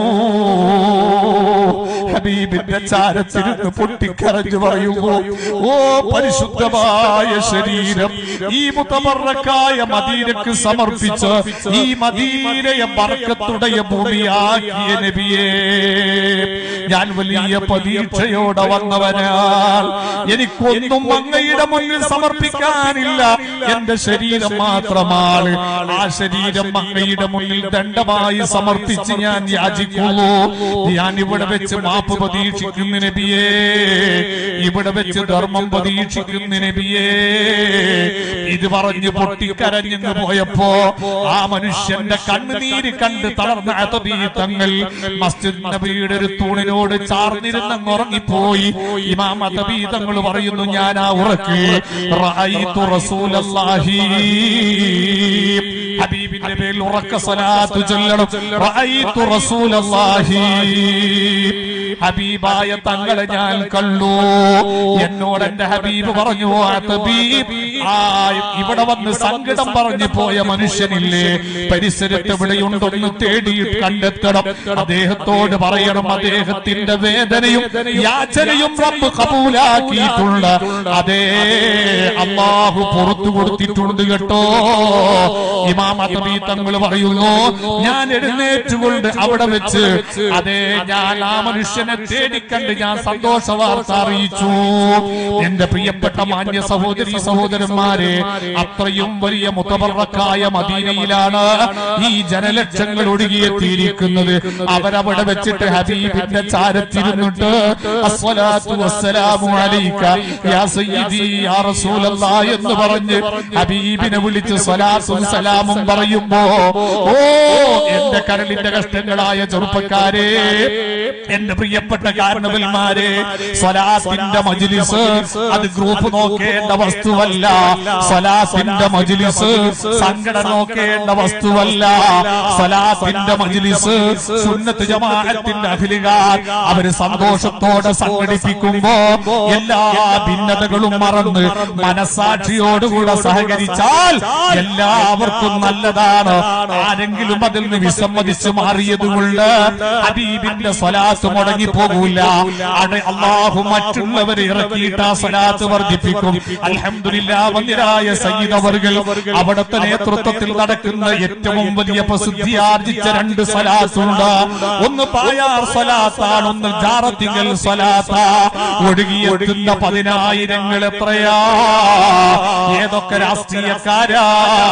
ഹബീബിന്റെ ചാരത്തിരുന്ന് പൊട്ടിക്കരഞ്ഞു പറയുമ്പോ ഓ പരിശുദ്ധമായ ശരീരം ഈ മുത്തമറക്കായ മദീനക്ക് സമർപ്പിച്ച് ഈ മദീനയെ ബർക്കത്തുടയ ഭൂമിയാക്കിയ നബിയേ ഞാൻ വലിയ പ്രതീക്ഷയോടെ വന്നവനാൽ എനിക്കൊന്നും അങ്ങയുടെ മുന്നിൽ സമർപ്പിക്കാനില്ല എന്റെ ശരീരം മാത്രമാണ് ആ ശരീരം അങ്ങയുടെ മുന്നിൽ ദണ്ഡമായി സമർപ്പിച്ച് ഞാൻ യാചിക്കുന്നു ഞാൻ ഇവിടെ വെച്ച് മാപ്പ് പ്രതീക്ഷിക്കുന്ന നബിയേ ഇവിടെ വെച്ച് ധർമ്മം പ്രതീക്ഷിക്കുന്ന നബിയേ ഇത് പറഞ്ഞ് പൊട്ടിക്കരഞ്ഞു പോയപ്പോ ആ മനുഷ്യന്റെ കണ്ണുനീര് കണ്ട് തളർന്ന അതബീ തങ്ങൾ മസ്ജിദ് നബിയുടെ ഒരു തൂണിനോട് ചാർന്നിരുന്നങ്ങ് ഉറങ്ങിപ്പോയി ഇമാം അതബീ തങ്ങൾ പറയുന്നു ഞാൻ ആ ഉറക്കി റഅയ്തു റസൂലല്ലാഹി ഹബീബിന്റെ പേരിൽ ഉറക്ക സ്വലാത്ത് ചൊല്ലണം റഅയ്തു റസൂലല്ലാഹി ഹബീബായ തങ്ങളെ ഞാൻ കണ്ടു എന്നോട് എന്റെ ഹബീബ് പറഞ്ഞു "ഓ ഹബീബ്, ആ ഇവിടെ വന്ന് സങ്കടം പറഞ്ഞു പോയ മനുഷ്യനില്ലേ പരിസരത്ത് എവിടെയുണ്ടൊന്ന് തേടി കണ്ടെത്തണം അദ്ദേഹത്തോട് പറയണം അദ്ദേഹത്തിന്റെ വേദനയും യാചനയും റബ്ബ് കബൂലാക്കിയിട്ടുണ്ട് അതേ അള്ളാഹു പുറത്തു കൊടുത്തിട്ടുണ്ട് കേട്ടോ ഇമാം അത്തബി തങ്ങൾ പറയുന്നു ഞാൻ എഴുന്നേറ്റുകൊണ്ട് അവിടെ വെച്ച് അതേ ഞാൻ ആ മനുഷ്യനെ തേടിക്കണ്ട് ഞാൻ സന്തോഷ വാർത്ത അറിയിച്ചു എന്റെ പ്രിയപ്പെട്ട മാന്യ സഹോദരി സഹോദരന്മാരെ അത്രയും വലിയ മുത്തബറക്കായ മദീനയിലാണ് ഈ ജനലക്ഷങ്ങൾ ഒഴുകിയെത്തിയിരിക്കുന്നത് അവരവിടെ വെച്ചിട്ട് ഹബീബിന്റെ ചാരത്തിരുന്നിട്ട് അസ്സലാത്തു വസ്സലാമു അലൈക യാ സയ്യിദി യാ റസൂലല്ലാ എന്ന് പറഞ്ഞ് ഹബീബിനെ വിളിച്ച് സ്വലാത്തും സലാമും പറയുമ്പോ ഓ എന്റെ കരളിന്റെ കഷ്ടങ്ങളായ ചെറുപ്പക്കാരെ എന്റെ പ്രിയപ്പെട്ട കാരണവന്മാരെ സ്വലാത്തിന്റെ മജ്ലിസ് അത് ഗ്രൂപ്പ് നോക്കേണ്ട വസ്തുവല്ല സ്വലാത്തിന്റെ മജ്ലിസ് സംഘടന നോക്കേണ്ട വസ്തുവല്ല സ്വലാത്തിന്റെ മജ്ലിസ് സുന്നത്ത് ജമാഅത്തിന്റെ അഖിലുകാർ അവര് സന്തോഷത്തോടെ സംഘടിപ്പിക്കുമ്പോ എല്ലാ ഭിന്നതകളും മറന്ന് മനസാക്ഷിയോടുകൂടെ സഹകരിച്ചാൽ എല്ലാവർക്കും നല്ലതാണ് ആരെങ്കിലും അതിൽ നിന്ന് വിസമ്മതിച്ച് മാറിയത് കൊണ്ട് ഹബീബിന്റെ സ്വലാത്ത് മുടങ്ങി പോകൂല അവിടെ അള്ളാഹു മറ്റുള്ളവരെ ഇറക്കിയിട്ട് ആ സ്വലാത്ത് വർദ്ധിപ്പിക്കും അൽഹംദുലില്ലാ വന്നിരായ സയ്യിദ് അവർകൾ അവിടുത്തെ നേതൃത്വത്തിൽ നടക്കുന്ന ഏറ്റവും വലിയ പ്രസിദ്ധി ആർജിച്ച രണ്ട് സ്വലാത്തുണ്ട് ഒന്ന് പായാർ സ്വലാത്താണ് ഒന്ന് ജാറത്തിങ്കൽ സ്വലാത്ത ഒഴുകിയെത്തുന്ന പതിനായിരങ്ങൾ എത്രയാ ഏതൊക്കെ രാഷ്ട്രീയക്കാരാ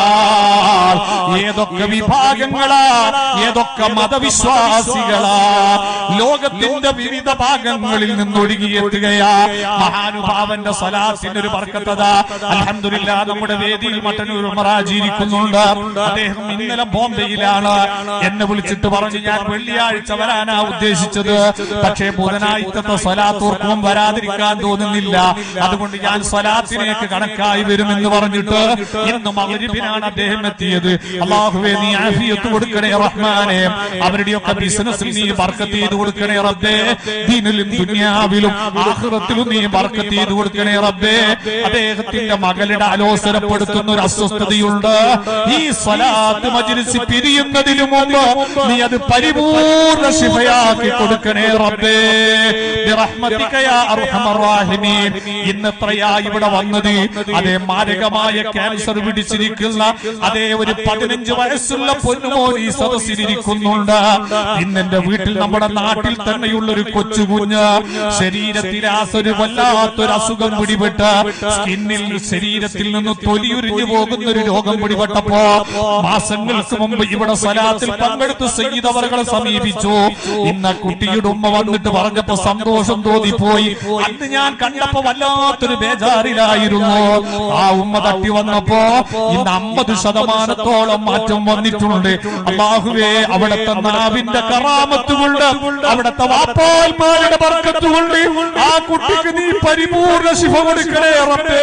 ഏതൊക്കെ വിഭാഗങ്ങളാ ഏതൊക്കെ മതവിശ്വാസികളാ ലോകത്തിന്റെ വിവിധ ഭാഗങ്ങളിൽ നിന്നൊഴുകിയെത്തുകയാ മഹാനുഭാവന്റെ സ്വലാത്തിന്റെ ഒരു വർക്കത്തത അലഹമില്ല നമ്മുടെ വേദിയിൽ മട്ടന്നൂർ മറാജിയിരിക്കുന്നുണ്ട് അദ്ദേഹം ഇന്നലെ ബോംബെയിലാണ് എന്നെ വിളിച്ചിട്ട് പറഞ്ഞു ഞാൻ വെള്ളിയാഴ്ച വരാനാ ഉദ്ദേശിച്ചത് പക്ഷേ ബുധനാഴ്ചത്തെ സ്വലാത്തോർക്കും വരാതിരിക്കാൻ തോന്നുന്നില്ല അതുകൊണ്ട് ഞാൻ സ്വലാത്തിനേക്ക് കണക്കായി വരുമെന്ന് പറഞ്ഞിട്ട് ഇന്ന് മകരിബിനാണ് അദ്ദേഹം എത്തിയത് അള്ളാഹുവേ നീ ആഫിയത്ത് കൊടുക്കണേ റഹ്മാനെ അവരുടെയൊക്കെ ബിസിനസ്സിൽ നീ ബർക്കത്ത് ചെയ്ത് കൊടുക്കണേ റബ്ബേ ദീനിലും ദുനിയാവിലും ആഹ്റത്തിലും നീ ബർക്കത്ത് ചെയ്ത് കൊടുക്കണേ റബ്ബേ അദ്ദേഹത്തിന്റെ മകളുടെ ആലോചനപ്പെടുത്തുന്ന ഒരു അസ്വസ്ഥതയുണ്ട് ഈ സ്വലാത്ത് മജിലിസ് പിരിയുന്നതിനു മുമ്പ് നീ അത് പരിപൂർണ ശിഫയാക്കി കൊടുക്കണേ റബ്ബേ ബിറഹ്മതിക യാ അർഹമർ റാഹിമീൻ ഇന്നത്രയാ ഇവിടെ വന്നത് അതേ മാരകമായ ക്യാൻസർ പിടിച്ചിരിക്കുന്ന അതേ ഒരു പതിനഞ്ച് വയസ്സുള്ള പൊന്നുമോൻ ഈ സദസ്സിലിരിക്കുന്നുണ്ട് ഇന്നെന്റെ വീട്ടിൽ നമ്മുടെ നാട്ടിൽ തന്നെയുള്ള ഒരു കൊച്ചു കുഞ്ഞ് ശരീരത്തിലാസൊരു വല്ലാത്തൊരു അസുഖം പിടിപെട്ട് സ്കിന്നിൽ ശരീരത്തിൽ നിന്ന് തൊലിയുരിഞ്ഞു പോകുന്ന ഒരു രോഗം പിടിപെട്ടപ്പോ മാസങ്ങൾക്ക് മുമ്പ് ഇവിടെ സ്വലാത്തിൽ പങ്കെടുത്ത് സയ്യിദവറുകളെ സമീപിച്ചു ഇന്ന കുട്ടിയുടെ ഉമ്മ വന്നിട്ട് പറഞ്ഞപ്പോ സന്തോഷം തോന്നിപ്പോയി അന്ന് ഞാൻ കണ്ടപ്പോ വല്ലാത്തൊരു ബേജാറിലായിരുന്നു ആ ഉമ്മ തട്ടി വന്നപ്പോ ഇന്ന് അമ്പത് ശതമാനത്തോളം മാറ്റം വന്നിട്ടുണ്ട് അള്ളാഹുവേ അവിടുത്തെ നാവിന്റെ കറാമത്ത് കൊണ്ട് അവിടുത്തെ വാപ്പാൽമാരുടെ ബർക്കത്ത് കൊണ്ട് ആ കുട്ടിക്ക് നീ പരിപൂർണ ശിഫ കൊടുക്കണേ റബ്ബേ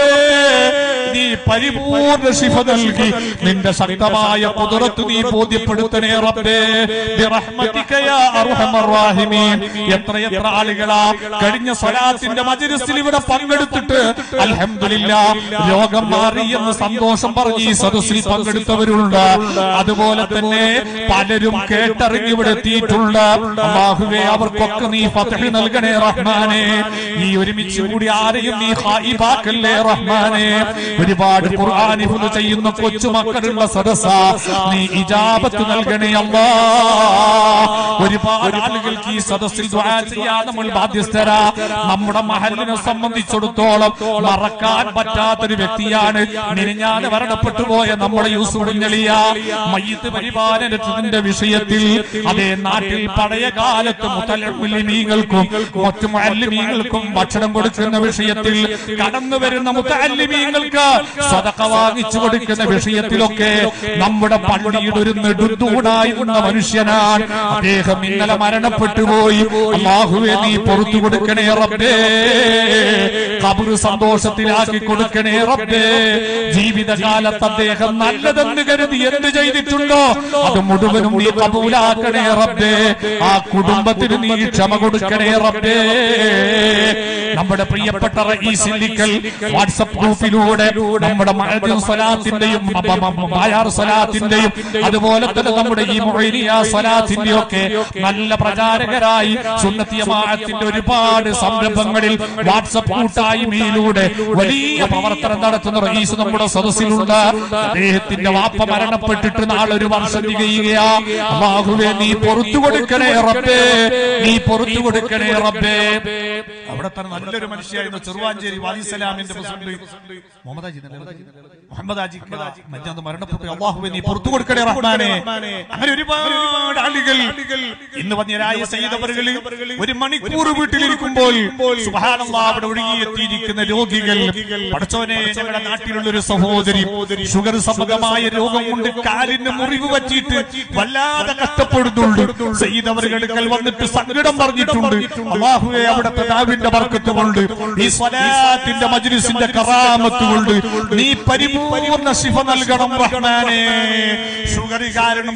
നീ പരിപൂർണ ശിഫ നൽകി നിന്റെ ശക്തമായ കുതിരത്ത് നീ ബോധ്യപ്പെടുത്തണേ റബ്ബേ ബിറഹ്മതിക യാ അർഹമർ റാഹിമീൻ എത്ര എത്ര ആളുകളാ കഴിഞ്ഞ സ്വലാത്തിന്റെ മജ്ലിസിൽ ഇവിടെ പങ്കെടുത്തിട്ട് അൽഹംദുലില്ലാ രോഗം മാറി എന്ന് സന്തോഷം പറഞ്ഞ് ഈ സദസ്സിൽ പങ്കെടുത്തവരുണ്ട് അതുപോലെ തന്നെ പലരും കേട്ടറിഞ്ഞ് ഇവിടെ എത്തിയിട്ടുണ്ട് അള്ളാഹുവേ അവർക്കൊക്കെ നീ ഫതഹ് നൽകണേ റഹ്മാനെ ഈ ഒരുമിച്ച് കൂടി ആരെയും നീ ഹായിബാക്കല്ലേ റഹ്മാനെ ഒരുപാട് ഖുർആൻ ഹിഫ്ള് ചെയ്യുന്ന കൊച്ചുമക്കളുള്ള സദസ്സ നീ ഇജാബത്ത് നൽകണേ അല്ലാ ഒരുപാട് ആളുകൾക്ക് ഈ സദസ്സിൽ ദുആ ചെയ്യാൻ നമ്മൾ ബാധ്യസ്ഥരാ നമ്മുടെ മഹലിനെ സംബന്ധിച്ചിടത്തോളം മറക്കാൻ പറ്റാത്തൊരു വ്യക്തിയാണ് മിനിഞ്ഞാന് മരണപ്പെട്ടു പോയ നമ്മുടെ യൂസുഫ് കുഞ്ഞളിയ മയ്യത്ത് പരിപാലനത്തിന്റെ വിഷയത്തിൽ അതേ നാട്ടിൽ പഴയ കാലത്ത് മുത്തല്ലിമീങ്ങൾക്കും മറ്റു മുഅല്ലിമീങ്ങൾക്കും ഭക്ഷണം കൊടുക്കുന്ന വിഷയത്തിൽ കടന്നു വരുന്ന മുത്തല്ലിമീങ്ങൾക്ക് സദഖ വാങ്ങിച്ചു കൊടുക്കുന്ന വിഷയത്തിലൊക്കെ നമ്മുടെ പള്ളിയുടെ ഒരു നെടുന്തൂണായിരുന്ന മനുഷ്യനാണ് അദ്ദേഹം ഇന്നലെ മരണപ്പെട്ടു പോയി അള്ളാഹുവെ നീ പുറത്തു കൊടുക്കണേ റബ്ബേ കബറ് സന്തോഷത്തിലാക്കി കൊടുക്കണേ റബ്ബേ ജീവിതകാലത്ത് അദ്ദേഹം നല്ലതെന്ന് കരുതി എന്ത് ചെയ്തിട്ടുണ്ടോ അത് മുഴുവനും നീ കബൂലാക്കണേ റബ്ബേ ആ കുടുംബത്തിന് നീ ക്ഷമ കൊടുക്കണേ റബ്ബേ നമ്മുടെ പ്രിയപ്പെട്ട റഈസിലിക്കൽ വാട്സപ്പ് ഗ്രൂപ്പിലൂടെ നമ്മുടെ മഹദും സ്വലാത്തിന്റെയും മ- മ- മ- ബായാർ സ്വലാത്തിന്റെയും അതുപോലെ തന്നെ നമ്മുടെ ഈ മൊയ്നിയ സ്വലാത്തിന്റെയും ഒക്കെ നല്ല പ്രചാരകരായി സുന്നത്തിയമാത്തിന്റെ ഒരുപാട് സംരംഭങ്ങളിൽ വാട്സപ്പ് കൂട്ടായ്മയിലൂടെ വലിയ പ്രവർത്തനം നടത്തുന്ന റഈസ് നമ്മുടെ സദസ്സിലുണ്ട് അദ്ദേഹത്തിന്റെ വാപ്പ മരണപ്പെട്ടിട്ട് നാളൊരു വർഷം തികയുകയാ അള്ളാഹുവേ നീ പൊറത്തു കൊടുക്കണേ റബ്ബേ നീ പൊറത്തു കൊടുക്കണേ റബ്ബേ അവിടെ തന്നെ നല്ലൊരു മനുഷ്യയായിരുന്നു ചെറുവാഞ്ചേരി വാലിസലാമിന്റെ പ്രസിഡന്റ് മുഹമ്മദ് ഹാജി എന്നല്ലേ? മുഹമ്മദ് ഹാജി മറ്റന്ന് മരണപ്പെട്ടു അള്ളാഹുവെ നീ പുറത്തു കൊടുക്കണേ റഹ്മാനെ അങ്ങനെ ഒരുപാട് ആളുകൾ ഇന്ന് വന്യരായ സയ്യിദവറുകൾ ഒരു മണിക്കൂർ വീട്ടിലിരിക്കുമ്പോൾ സുബ്ഹാനല്ലാഹ് അവിടെ ഒഴുകിയെത്തിയിരിക്കുന്ന രോഗികൾ പടച്ചോനെ ഞങ്ങളുടെ നാട്ടിലുള്ള ഒരു സഹോദരി ഷുഗർ സംബന്ധമായ രോഗം കൊണ്ട് കാലിന് മുറിവ് പറ്റിയിട്ട് വല്ലാതെ കഷ്ടപ്പെടുന്നുണ്ട് സയ്യിദവറുകൾ വന്നിട്ട് സങ്കടം പറഞ്ഞിട്ടുണ്ട് അള്ളാഹുവെ അവിടുത്തെ നാവിന്റെ ബർക്കത്ത് കൊണ്ട് ഈ സ്വലാത്തിന്റെ മജ്ലിസിന്റെ കറാമത്ത് കൊണ്ട് നീ പരിപൂർണ ശിഫ നൽകണം റഹ്മാനെ ഷുഗർ കാരണം കാലിൽ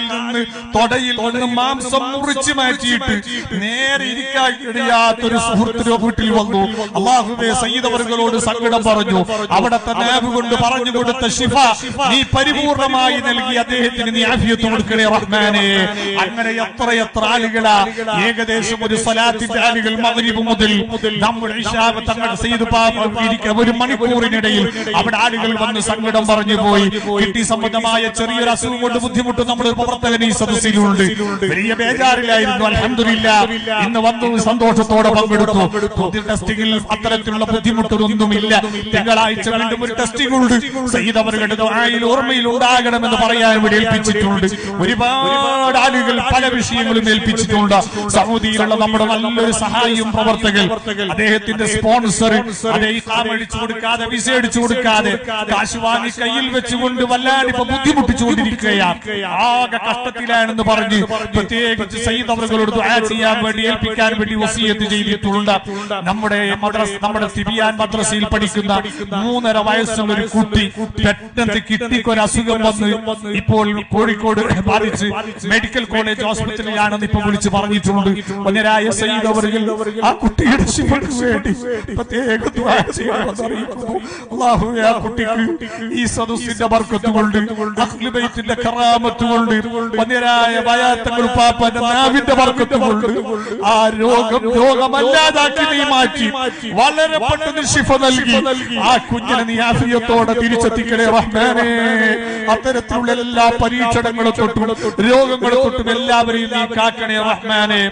കാലിൽ നിന്ന് തൊടയിൽ നിന്ന് മാംസം മുറിച്ചു മാറ്റിയിട്ട് നേരെ ഇരിക്കാൻ കഴിയാത്തൊരു സുഹൃത്തിന്റെ വീട്ടിൽ വന്നു അള്ളാഹുബെ സയ്യിദവറുകളോട് സങ്കടം പറഞ്ഞു അവിടത്തെ നാബ് കൊണ്ട് പറഞ്ഞു കൊടുത്ത ശിഫ നീ പരിപൂർണമായി നൽകി അദ്ദേഹത്തിന് നീ ആഫിയത്ത് കൊടുക്കണേ റഹ്മാനെ അങ്ങനെ എത്ര എത്ര ആളുകളാ ഏകദേശം ഒരു സ്വലാത്തിന്റെ ആളുകൾ മഗ്രിബ് മുതൽ നമ്മൾ ഇശാബ് തങ്ങൾ സയ്യിദ് പാപ്പ ഇരിക്ക ഒരു മണിക്കൂറിനിടയിൽ അവിടെ ആളുകൾ വന്ന് സങ്കടം പറഞ്ഞു പോയി കിട്ടി സംബന്ധമായ ചെറിയൊരു അസുഖം കൊണ്ട് ബുദ്ധിമുട്ട് നമ്മുടെ പ്രവർത്തകൻ ഈ സദസ്സിലുണ്ട് വലിയ ബേജാറിലായിരുന്നു അലഹമില്ല ഇന്ന് വന്നു സന്തോഷത്തോടെ പങ്കെടുത്തു പുതിയ ടെസ്റ്റിംഗിൽ അത്തരത്തിലുള്ള ബുദ്ധിമുട്ടൊന്നുമില്ല തിങ്കളാഴ്ച വീണ്ടും ഒരു ടെസ്റ്റിംഗ് ഉണ്ട് സയ്യിദ് അവരുടെ ദുആയിൽ ഓർമ്മയിൽ ഉണ്ടാകണമെന്ന് പറയാൻ ഇവിടെ ഏൽപ്പിച്ചിട്ടുണ്ട് ഒരുപാട് ആളുകൾ പല വിഷയങ്ങളും ഏൽപ്പിച്ചിട്ടുണ്ട് സൗദിയിലുള്ള നമ്മുടെ നല്ലൊരു സഹായിയും പ്രവർത്തകർ അദ്ദേഹത്തിന്റെ സ്പോൺസർ അതേ കാമടിച്ചു കൊടുക്കാതെ വിസ അടിച്ചു കൊടുക്കാതെ കാശ് വാങ്ങി കയ്യിൽ വെച്ചുകൊണ്ട് വല്ലാണ്ടിപ്പോ ബുദ്ധിമുട്ടിച്ചുകൊണ്ടിരിക്കുകയാണ് ആകെ കഷ്ടത്തിലാണെന്ന് പറഞ്ഞ് പ്രത്യേകിച്ച് സയ്യിദ് അവറുകളോട് ദുആ ചെയ്യാൻ വേണ്ടി ഏൽപ്പിക്കാൻ വേണ്ടി വസീയത്ത് ചെയ്തിട്ടുണ്ട് നമ്മുടെ മദ്രസ് നമ്മുടെ തിബിയാൻ മദ്രസയിൽ പഠിക്കുന്ന മൂന്നര വയസ്സുള്ള ഒരു കുട്ടി പെട്ടെന്ന് കിട്ടിക്കൊരു അസുഖം വന്ന് ഇപ്പോൾ കോഴിക്കോട് ബാധിച്ച് മെഡിക്കൽ കോളേജ് ഹോസ്പിറ്റലിലാണെന്ന് ഇപ്പൊ വിളിച്ച് പറഞ്ഞിട്ടുണ്ട് ഒന്നരായ സയ്യിദ് അവറുകൾ ആ കുട്ടിയുടെ ശിവക്ക് വേണ്ടി പ്രത്യേക ദുആ ചെയ്യണമെന്ന് അറിയിക്കുന്നു അല്ലാഹുവേ ആ കുട്ടിക്ക് ഈ സദസ്സിന്റെ ബർക്കത്ത് കൊണ്ട് അഹ്ലു ബൈത്തിന്റെ കറാമത്ത് കൊണ്ട് ഒന്നരായ ബയാത്തങ്ങൾ പാപ്പന്റെ നാവിന്റെ ബർക്കത്ത് കൊണ്ട് ആ രോഗം രോഗമല്ലാതാക്കി നീ മാറ്റി വളരെ പെട്ടെന്ന് ശിഫ നൽകി ആ കുഞ്ഞിനെ നീ ആഫിയത്തോടെ തിരിച്ചെത്തിക്കണേ റഹ്മാനെ അത്തരത്തിലുള്ള എല്ലാ പരീക്ഷണങ്ങളും തൊട്ടും രോഗങ്ങളും തൊട്ടും എല്ലാവരെയും നീ കാക്കണേ റഹ്മാനെ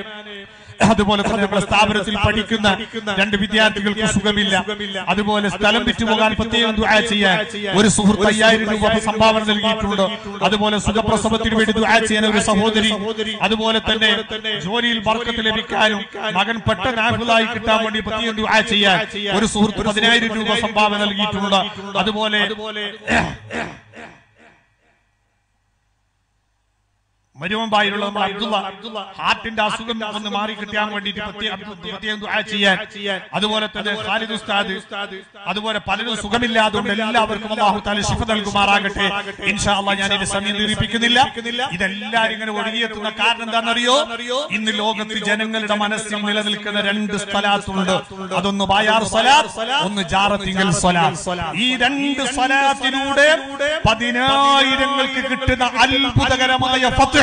അതുപോലെ തന്നെ നമ്മുടെ സ്ഥാപനത്തിൽ പഠിക്കുന്ന രണ്ട് വിദ്യാർത്ഥികൾക്ക് സുഖമില്ല അതുപോലെ സ്ഥലം വിറ്റുപോകാൻ പ്രത്യേകം ദുആ ചെയ്യാൻ ഒരു സുഹൃത്ത് അയ്യായിരം രൂപ സംഭാവന നൽകിയിട്ടുണ്ട് അതുപോലെ സുഖപ്രസവത്തിന് വേണ്ടി ദുആ ചെയ്യാൻ ഒരു സഹോദരി അതുപോലെ തന്നെ ജോലിയിൽ ബർക്കത്ത് ലഭിക്കാനും മകൻ പെട്ടെന്ന് ആഫിലായി കിട്ടാൻ വേണ്ടി പ്രത്യേകം ദുആ ചെയ്യാൻ ഒരു സുഹൃത്ത് പതിനായിരം രൂപ സംഭാവന നൽകിയിട്ടുണ്ട് അതുപോലെ മരുവമ്പായിലുള്ള നമ്മുടെ അബ്ദുള്ള ഹാർട്ടിന്റെ അസുഖം ഒന്ന് മാറി കിട്ടാൻ വേണ്ടിയിട്ട് പ്രത്യേകം പ്രത്യേകം ദുആ ചെയ്യാൻ അതുപോലെ തന്നെ ഖാലിദ് ഉസ്താദ് അതുപോലെ പലരും സുഖമില്ലാതുകൊണ്ട് എല്ലാവർക്കും അള്ളാഹു താല ശിഫ നൽകുമാറാകട്ടെ ഇൻഷാ അള്ളാഹ് ഞാൻ എന്റെ സമയം ദീർഘിപ്പിക്കുന്നില്ല ഇതെല്ലാരും ഇങ്ങനെ ഒഴുകിയെത്തുന്ന കാരണം എന്താണെന്നറിയോ ഇന്ന് ലോകത്ത് ജനങ്ങളുടെ മനസ്സിൽ നിലനിൽക്കുന്ന രണ്ട് സ്ഥലാത്തുണ്ട് അതൊന്ന് ബായാർ സലാത്ത് ഒന്ന് ജാറത്തിങ്കൽ സലാത്ത് ഈ രണ്ട് സലാത്തിലൂടെ പതിനായിരങ്ങൾക്ക് കിട്ടുന്ന അത്ഭുതകരമായ ഫത്ഹ്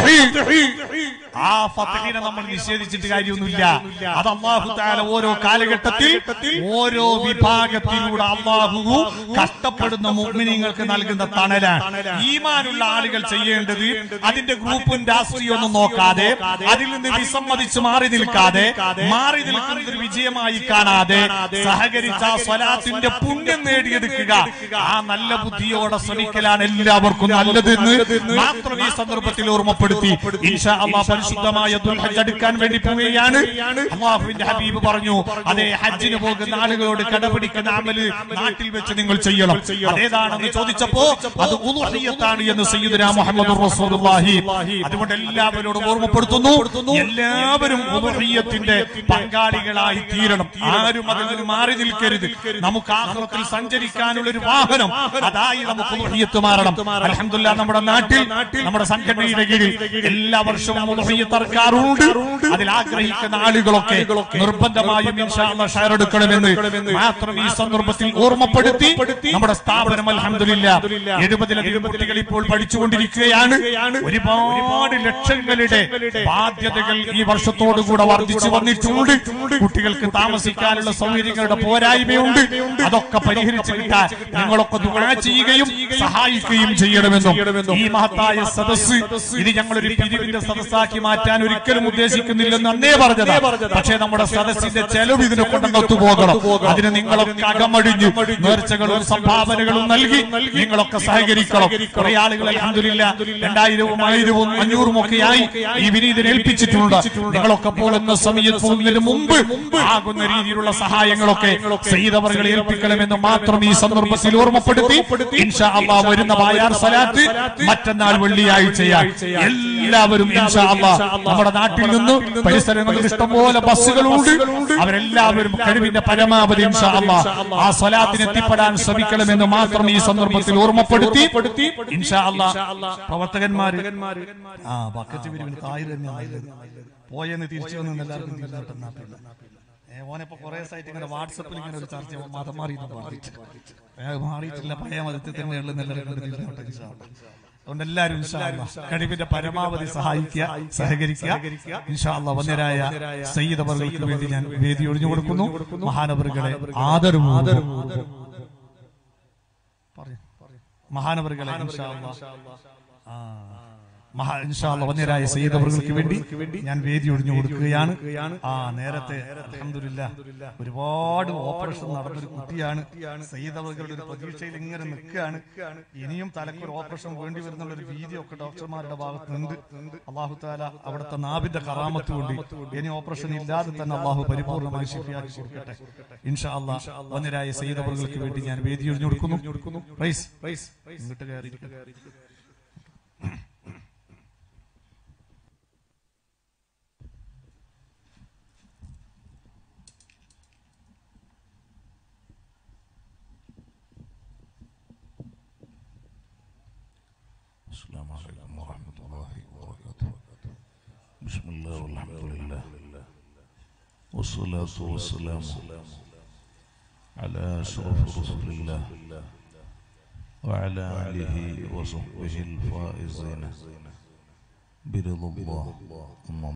ആ ഫത്തഹിനെ നമ്മൾ നിഷേധിച്ചിട്ട് കാര്യമൊന്നുമില്ല അത് അള്ളാഹു താല ഓരോ കാലഘട്ടത്തിൽ ഓരോ വിഭാഗത്തിലൂടെ അള്ളാഹു കഷ്ടപ്പെടുന്ന മുഗ്മിനിങ്ങൾക്ക് നൽകുന്ന തണലാണ് ഈമാനുള്ള ആളുകൾ ചെയ്യേണ്ടത് അതിന്റെ ഗ്രൂപ്പും രാഷ്ട്രീയമൊന്നും നോക്കാതെ അതിൽ നിന്ന് വിസമ്മതിച്ച് മാറി നിൽക്കാതെ മാറി നിൽക്കുന്നത് ഒരു വിജയമായി കാണാതെ സഹകരിച്ച ആ സ്വലാത്തിന്റെ പുണ്യം നേടിയെടുക്കുക ആ നല്ല ബുദ്ധിയോടെ ശ്രമിക്കലാണ് എല്ലാവർക്കും നല്ലതെന്ന് മാത്രം ഈ സന്ദർഭത്തിൽ ഓർമ്മപ്പെടുത്തി ഇൻഷാ അള്ളാഹ് പരിശുദ്ധമായ ദുൽഹജ്ജ് അടുക്കാൻ വേണ്ടി പോവുകയാണ് അള്ളാഹുവിന്റെ ഹബീബ് പറഞ്ഞു അതേ ഹജ്ജിന് പോകുന്ന ആളുകളോട് കടപിടിക്കുന്ന അമല് നാട്ടിൽ വെച്ച് നിങ്ങൾ ചെയ്യണം അതേതാണെന്ന് ചോദിച്ചപ്പോ അത് ഉളുഹിയത്താണ് എന്ന് സയ്യിദുന മുഹമ്മദ് റസൂലുള്ളാഹി അതുകൊണ്ട് എല്ലാവരോടും ഓർമ്മപ്പെടുത്തുന്നു എല്ലാവരും ഉളുഹിയത്തിന്റെ പങ്കാളികളായി തീരണം ആരും അതിൽ നിന്ന് മാറി നിൽക്കരുത് നമുക്ക് ആഹ്റത്തിൽ സഞ്ചരിക്കാനുള്ള ഒരു വാഹനം അതായി നമുക്ക് ഉളുഹിയത്ത് മാറണം അൽഹംദുലില്ലാ നമ്മുടെ നാട്ടിൽ നമ്മുടെ സംഘടനയുടെ കീഴിൽ എല്ലാ വർഷവും ഉളുഹിയത്ത് ഇറക്കാറുണ്ട് അതിൽ ആഗ്രഹിക്കുന്ന ആളുകളൊക്കെ നിർബന്ധമായും ഇൻഷാ അല്ലാഹ് ഷെയർ എടുക്കണമെന്ന് മാത്രം ഈ സന്ദർഭത്തിൽ ഓർമ്മപ്പെടുത്തി നമ്മുടെ സ്ഥാപനം അൽഹംദുലില്ലാ എഴുപതിലധികം കുട്ടികൾ ഇപ്പോൾ പഠിച്ചുകൊണ്ടിരിക്കുകയാണ് ഒരുപാട് ലക്ഷങ്ങളുടെ ബാധ്യതകൾ ഈ വർഷത്തോടുകൂടെ വർദ്ധിച്ചു വന്നിട്ടുണ്ട് കുട്ടികൾക്ക് താമസിക്കാനുള്ള സൗകര്യങ്ങളുടെ പോരായ്മയുണ്ട് അതൊക്കെ പരിഹരിച്ചു കിട്ടാൻ നിങ്ങളൊക്കെ ദുആ ചെയ്യുകയും സഹായിക്കുകയും ചെയ്യണമെന്നും ഈ മഹത്തായ സദസ്സ് ഇത് ഞങ്ങളൊരു പിരിവിന്റെ സദസ്സാക്കി മാറ്റാൻ ഒരിക്കലും ഉദ്ദേശിക്കുന്നില്ലെന്ന് അന്നേ പറഞ്ഞതാ പക്ഷേ നമ്മുടെ സദസ്സിന്റെ ചെലവ് ഇതിനെ കൊണ്ടങ്ങ് ഒത്തുപോകണം അതിന് നിങ്ങളൊക്കെ അകമഴിഞ്ഞു നേർച്ചകളും സംഭാവനകളും നൽകി നിങ്ങളൊക്കെ സഹകരിക്കണം കുറെ ആളുകൾ അലഹമില്ല രണ്ടായിരവും ആയിരവും അഞ്ഞൂറും ഒക്കെയായി ഈ വിനീതിനെ ഏൽപ്പിച്ചിട്ടുണ്ട് നിങ്ങളൊക്കെ പോകുന്ന സമയത്ത് പോകുന്നതിന് മുമ്പ് ആകുന്ന രീതിയിലുള്ള സഹായങ്ങളൊക്കെ ചെയ്തവர்கள் ഏൽപ്പിക്കണമെന്ന് മാത്രം ഈ സന്ദർഭത്തിൽ ഓർമ്മപ്പെടുത്തി ഇൻഷാ അള്ളാഹ് വരുന്ന വായാർ സലാത്ത് മറ്റന്നാൾ വെള്ളിയാഴ്ചയായി എല്ലാ എല്ലാവരും ഇൻഷാ അല്ലാ നമ്മുടെ നാട്ടിൽ നിന്ന് പരിസരങ്ങളിൽ ഇഷ്ടംപോലെ ബസ്സുകളുണ്ട് അവരെല്ലാവരും കഴിവിന്റെ പരമാവധി ഇൻഷാ അല്ലാ ആ സ്വലാത്തിന് എത്തിപ്പെടാൻ ശ്രമിക്കണമെന്ന് മാത്രം ഈ സന്ദർഭത്തിൽ ഓർമ്മപ്പെടുത്തി ഇൻഷാ അല്ലാ പ്രവർത്തകന്മാര് ആ ബക്കറ്റ് പിരിവിന് തായ് തന്നെ നല്ലത് പോയെന്ന് തിരിച്ചു വന്ന് എല്ലാവർക്കും തിരിഞ്ഞിട്ടെന്നാ പിന്നെ ഏ, ഓനിപ്പോ കുറെ സൈറ്റ് ഇങ്ങനെ വാട്സപ്പിൽ ഇങ്ങനെ ഒരു ചർച്ച ഓൻ മതം മാറി എന്ന് പറഞ്ഞിട്ട് ഏ, മാറിയിട്ടില്ല പഴയ മതത്തിൽ തന്നെയുള്ള എല്ലാവരും കൊണ്ട് തിരിഞ്ഞോട്ടെ ഇൻഷാ അല്ലാ. അതുകൊണ്ട് എല്ലാവരും ഇൻഷാ അല്ലാ കഴിവിന്റെ പരമാവധി സഹായിക്കുക സഹകരിക്കുക ഇൻഷാ അല്ലാ വന്യരായ സയ്യിദ് അവർക്ക് വേണ്ടി ഞാൻ വേദി ഒഴിഞ്ഞു കൊടുക്കുന്നു മഹാനവറുകളെ ആദരവും മഹാനവറുകളെ ഇൻഷാ അല്ലാ. ആ മഹാ ഇൻഷാ അല്ലാ വന്യരായ സയ്യിദ് അവർക്ക് വേണ്ടി ഞാൻ വേദി ഒഴിഞ്ഞു കൊടുക്കുകയാണ് ആ നേരത്തെ അൽഹംദുലില്ലാ ഒരുപാട് ഓപ്പറേഷൻ നടന്നൊരു കുട്ടിയാണ് സയ്യിദ് അവറുകളുടെ ഒരു പ്രതീക്ഷയിൽ ഇങ്ങനെ നിൽക്കുകയാണ് ഇനിയും തലക്കൊരു ഓപ്പറേഷൻ വേണ്ടി വരുന്നുള്ള ഒരു ഭീതി ഒക്കെ ഡോക്ടർമാരുടെ ഭാഗത്തുനിന്ന് അള്ളാഹു താല അവിടുത്തെ നാവിന്റെ കറാമത്ത് കൊണ്ട് ഇനി ഓപ്പറേഷൻ ഇല്ലാതെ തന്നെ അള്ളാഹു പരിപൂർണമായി ശരിയാക്കി കൊടുക്കട്ടെ ഇൻഷാ അല്ലാ വന്യരായ സയ്യിദ് അവറുകൾക്ക് വേണ്ടി ഞാൻ വേദി ഒഴിഞ്ഞു കൊടുക്കുന്നു റൈസ് റൈസ് ഇങ്ങോട്ട് കയറി السلام عليكم ورحمة الله وبركاته بسم الله والحمد لله والصلاة والسلام على أشرف رسول الله وعلى آله وصحبه الفائزين برضا الله أما